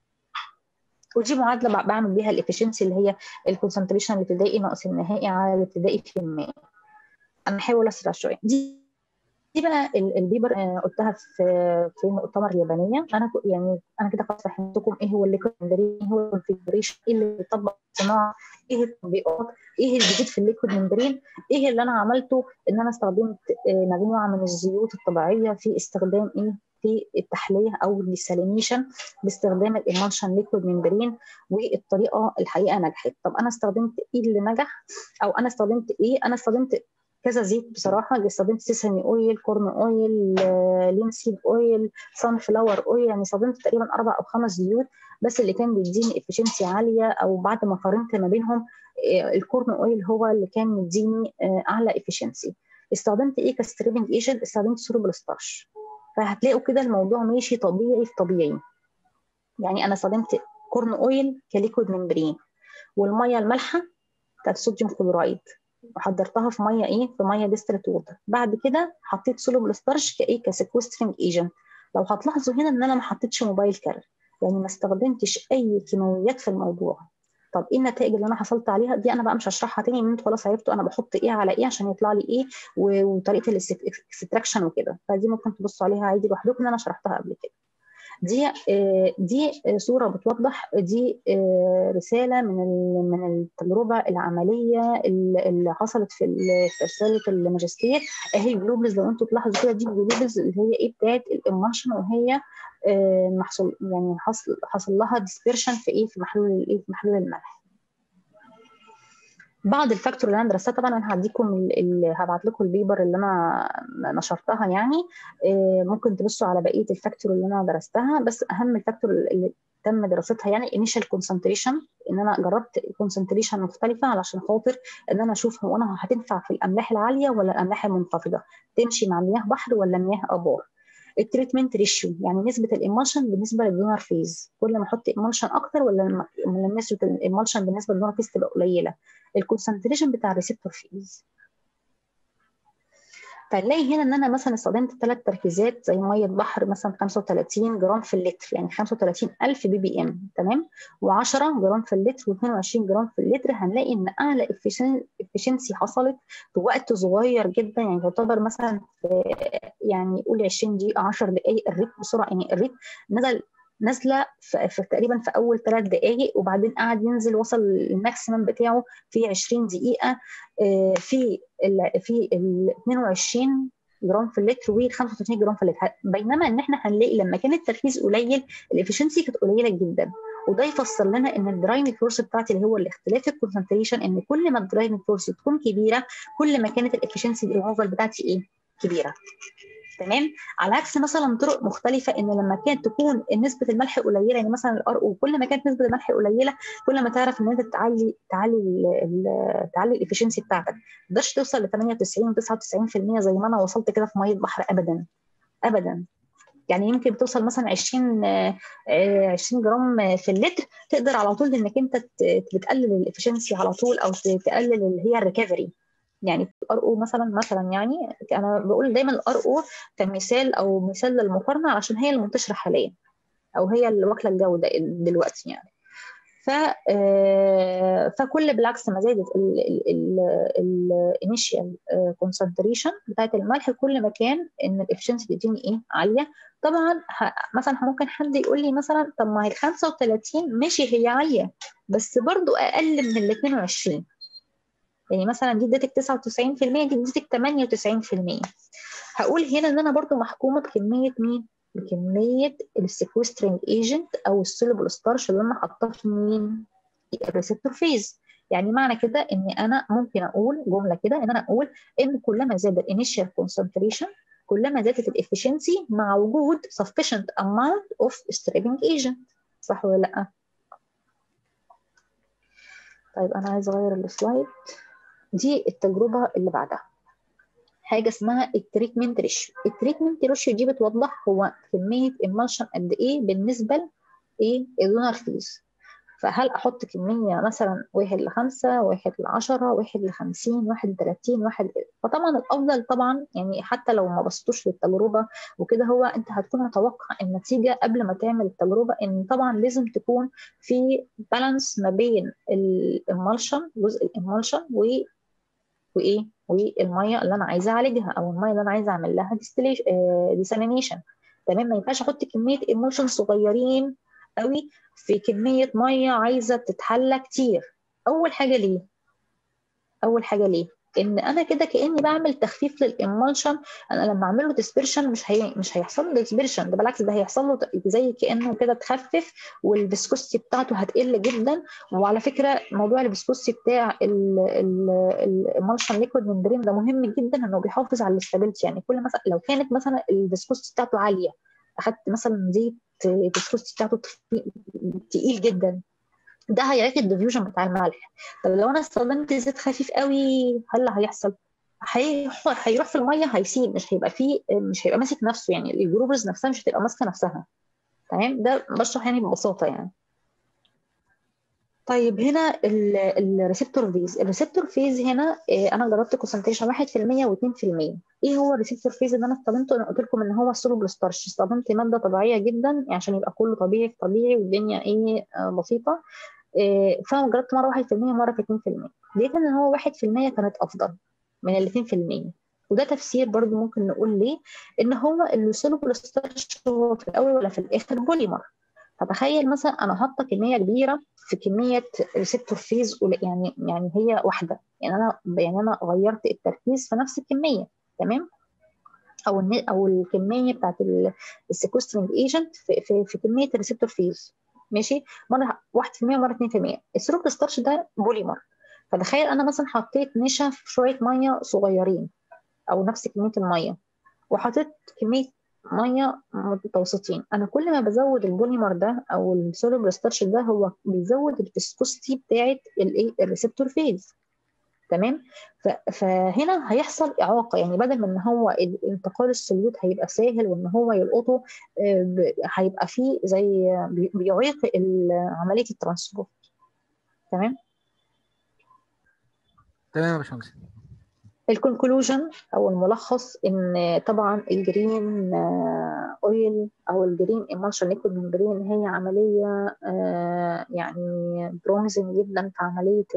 ودي معادله بعمل بيها الافشنسي اللي هي الكونسنتريشن الابتدائي ناقص النهائي على الابتدائي في المية انا بحاول اسرع شويه دي دي بقى البيبر قلتها في في مؤتمر اليابانيه انا يعني انا كده خلاص فهمتكم ايه هو الليكويد ممبرين ايه هو الكونفيجريشن ايه اللي بيطبق الصناعه ايه التطبيقات ايه الجديد في الليكويد ممبرين ايه اللي انا عملته ان انا استخدمت مجموعه من الزيوت الطبيعيه في استخدام ايه في التحليه او الديسالينيشن باستخدام الامالشن ليكويد ممبرين والطريقه الحقيقه نجحت طب انا استخدمت ايه اللي نجح او انا استخدمت ايه انا استخدمت كذا زيت بصراحه استخدمت سيسمي اويل كورن اويل لينسيد اويل سان فلاور اويل يعني استخدمت تقريبا اربع او خمس زيوت بس اللي كان بيديني افشنسي عاليه او بعد ما قارنت ما بينهم الكورن اويل هو اللي كان مديني اعلى افشنسي استخدمت ايه كستريبنج ايجنت استخدمت سوربل ستارش فهتلاقوا كده الموضوع ماشي طبيعي في طبيعي يعني انا استخدمت كورن اويل كليكويد ممبرين والميه المالحه بتاعت الصوديوم كلورايد وحضرتها في ميه ايه في ميه ديستريت ووتر بعد كده حطيت سولوبل ستارش كايه كسيكوسترنج ايجنت لو هتلاحظوا هنا ان انا ما حطيتش موبايل كارير يعني ما استخدمتش اي كيماويات في الموضوع طب ايه النتائج اللي انا حصلت عليها دي انا بقى مش هشرحها تاني ان انتوا خلاص عرفتوا انا بحط ايه على ايه عشان يطلع لي ايه وطريقه الاكستراكشن وكده فدي ممكن تبصوا عليها عادي لوحدكم ان انا شرحتها قبل كده دي دي صوره بتوضح دي رساله من من التجربه العمليه اللي حصلت في في رساله الماجستير اهي الجلوبلز لو انتم تلاحظوا كده دي الجلوبلز اللي هي ايه بتاعت الاماشن وهي محصول يعني حصل حصل لها ديسبيرشن في ايه في محلول الايه في محلول الملح بعض الفاكتور اللي انا درستها طبعا انا هديكم هبعت لكم البيبر اللي انا نشرتها يعني ممكن تبصوا على بقيه الفاكتور اللي انا درستها بس اهم الفاكتور اللي تم دراستها يعني initial concentration ان انا جربت concentration مختلفه علشان خاطر ان انا اشوف هو انا هتنفع في الاملاح العاليه ولا الاملاح المنخفضه تمشي مع مياه بحر ولا مياه ابار التريتمنت ريشيو يعني نسبه الامالشن بالنسبه للدونر فيز كل ما احط امالشن اكتر ولا نسبه الامالشن بالنسبه للدونر فيز تبقى قليله الكونسنتريشن بتاع الريسبتور فيز فنلاقي هنا ان انا مثلا استخدمت ثلاث تركيزات زي ميه بحر مثلا 35 جرام في اللتر يعني 35000 بي بي ام تمام و10 جرام في اللتر و22 جرام في اللتر هنلاقي ان اعلى افشنسي حصلت في وقت صغير جدا يعني تعتبر مثلا في يعني قول 20 دقيقه 10 دقائق الريت بسرعه يعني الريت نزل نازله في, في تقريبا في اول ثلاث دقائق وبعدين قعد ينزل وصل الماكسيمم بتاعه في 20 دقيقه في ال في ال 22 جرام في اللتر و 35 جرام في اللتر بينما ان احنا هنلاقي لما كان التركيز قليل الافشنسي كانت قليله جدا وده يفسر لنا ان الدرايفنج فورس بتاعتي اللي هو الاختلاف الكونسنتريشن ان كل ما الدرايفنج فورس تكون كبيره كل ما كانت الافشنسي ريموفال بتاعتي ايه كبيره تمام على عكس مثلا طرق مختلفه ان لما كانت تكون نسبه الملح قليله يعني مثلا الار او كل ما كانت نسبه الملح قليله كل ما تعرف ان انت تعلي تعلي ال ال تعلي الافشنسي بتاعتك ما تقدرش توصل ل 98 99% زي ما انا وصلت كده في ميه بحر ابدا ابدا يعني يمكن بتوصل مثلا 20 20 جرام في اللتر تقدر على طول انك انت بتقلل الافشنسي على طول او تقلل اللي هي الريكفري يعني ار او مثلا مثلا يعني انا بقول دايما الار او كمثال او مثال للمقارنه علشان هي المنتشره حاليا او هي اللي واكله الجو ده دلوقتي يعني ف فكل بالعكس ما زادت الانيشال كونسنتريشن بتاعت الملح كل ما كان ان الافشنسي تديني ايه عاليه طبعا مثلا ممكن حد يقول لي مثلا طب ما هي ال 35 ماشي هي عاليه بس برضو اقل من ال 22 يعني مثلا دي اديتك 99% دي اديتك 98% هقول هنا ان انا برضو محكومه بكميه مين؟ بكميه السيكوسترينج ايجنت او السوليبل ستارش اللي انا حاطاه في مين؟ الريسبتور فيز يعني معنى كده ان انا ممكن اقول جمله كده ان انا اقول ان كلما زاد الانيشال كونسنتريشن كلما زادت الافشنسي مع وجود sufficient amount of stripping agent صح ولا لا؟ طيب انا عايز اغير السلايد دي التجربه اللي بعدها حاجه اسمها التريتمنت ريشيو التريتمنت ريشيو دي بتوضح هو كميه المالشن قد ايه بالنسبه لايه الدونر فيز فهل احط كميه مثلا واحد لخمسة واحد لعشرة واحد لخمسين واحد لتلاتين واحد فطبعا الافضل طبعا يعني حتى لو ما بصيتوش للتجربه وكده هو انت هتكون متوقع النتيجه قبل ما تعمل التجربه ان طبعا لازم تكون في بالانس ما بين المالشن جزء الامالشن و وايه والميه اللي انا عايزه اعالجها او الميه اللي انا عايزه اعمل لها ديسالينيشن تمام ما ينفعش احط كميه ايموشن صغيرين قوي في كميه ميه عايزه تتحلى كتير اول حاجه ليه اول حاجه ليه ان انا كده كاني بعمل تخفيف للامالشن انا لما اعمل له ديسبرشن مش هي مش هيحصل له ديسبرشن ده بالعكس ده هيحصل له زي كانه كده تخفف والفيسكوستي بتاعته هتقل جدا وعلى فكره موضوع الفيسكوستي بتاع الامالشن ليكويد ممبرين ده مهم جدا انه بيحافظ على الاستابيلتي يعني كل مثلا لو كانت مثلا الفيسكوستي بتاعته عاليه اخدت مثلا زيت الفيسكوستي بتاعته تقيل جدا ده هيعيق الديفيوجن بتاع الملح طب لو انا استخدمت زيت خفيف قوي هل اللي هيحصل هيروح هيروح في الميه هيسيب مش هيبقى فيه مش هيبقى ماسك نفسه يعني الجروبرز نفسها مش هتبقى ماسكه نفسها تمام ده بشرح يعني ببساطه يعني طيب هنا الريسبتور فيز الريسبتور فيز هنا انا جربت كونسنتريشن 1% و2% ايه هو الريسبتور فيز اللي انا استخدمته انا قلت لكم ان هو السولوبل ستارش استخدمت ماده طبيعيه جدا عشان يبقى كله طبيعي في طبيعي والدنيا ايه بسيطه فانا جربت مره 1% مره في 2% لقيت ان هو 1% كانت افضل من ال 2% وده تفسير برضو ممكن نقول ليه ان هو السولوبل ستارش هو في الاول ولا في الاخر بوليمر فتخيل مثلا انا حاطه كميه كبيره في كميه ريسبتور فيز يعني يعني هي واحده يعني انا يعني انا غيرت التركيز في نفس الكميه تمام او او الكميه بتاعت السيكوسترينج ايجنت في, في, في كميه الريسبتور فيز ماشي مره 1% مره 2% السلوك ستارش ده بوليمر فتخيل انا مثلا حطيت نشا في شويه ميه صغيرين او نفس كميه الميه وحطيت كميه ميه متوسطين انا كل ما بزود البوليمر ده او السوليبل ستارش ده هو بيزود الفيسكوستي بتاعه الايه الريسبتور فيز تمام فهنا هيحصل اعاقه يعني بدل من ان هو انتقال السلوك هيبقى سهل وان هو يلقطه هيبقى فيه زي بيعيق عمليه الترانسبورت تمام تمام يا باشمهندس الكونكلوجن او الملخص ان طبعا الجرين اويل او الجرين emulsion liquid membrane هي عمليه يعني بروميزنج جدا في عمليه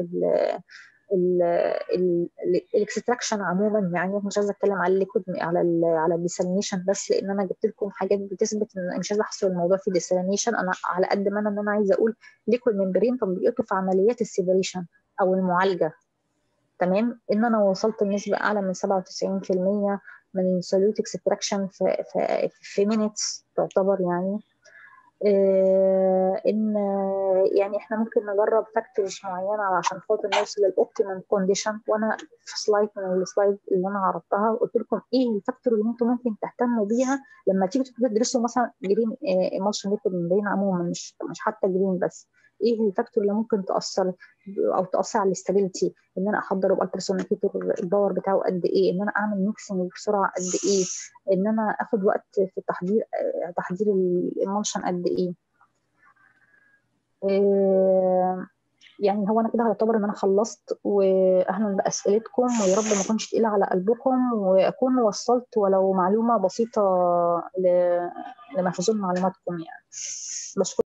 الاكستراكشن عموما يعني مش عايزه اتكلم على الليكويد على ال على الديسالينيشن بس لان انا جبت لكم حاجات بتثبت ان مش عايزه احصر الموضوع في ديسالينيشن انا على قد ما انا ان انا عايزه اقول ليكويد ممبرين تطبيقته في عمليات السيبريشن او المعالجه تمام ان انا وصلت لنسبه اعلى من 97% من السوليوت اكستراكشن في في في مينتس تعتبر يعني ان يعني احنا ممكن نجرب فاكتورز معينه عشان خاطر نوصل للاوبتيمم كونديشن وانا في سلايد من السلايد اللي انا عرضتها وقلت لكم ايه الفاكتور اللي انتم ممكن تهتموا بيها لما تيجوا تدرسوا مثلا جرين ايموشن ليبيد ممبرين عموما مش مش حتى جرين بس ايه الفاكتور اللي ممكن تاثر او تاثر على الاستابيليتي ان انا احضره بالتراسونيكيتور الباور بتاعه قد ايه ان انا اعمل ميكسنج بسرعه قد ايه ان انا اخد وقت في التحضير تحضير الايموشن قد ايه يعني هو انا كده هيعتبر ان انا خلصت واهلا باسئلتكم ويا رب ما اكونش تقيله على قلبكم واكون وصلت ولو معلومه بسيطه لمخزون معلوماتكم يعني بشكر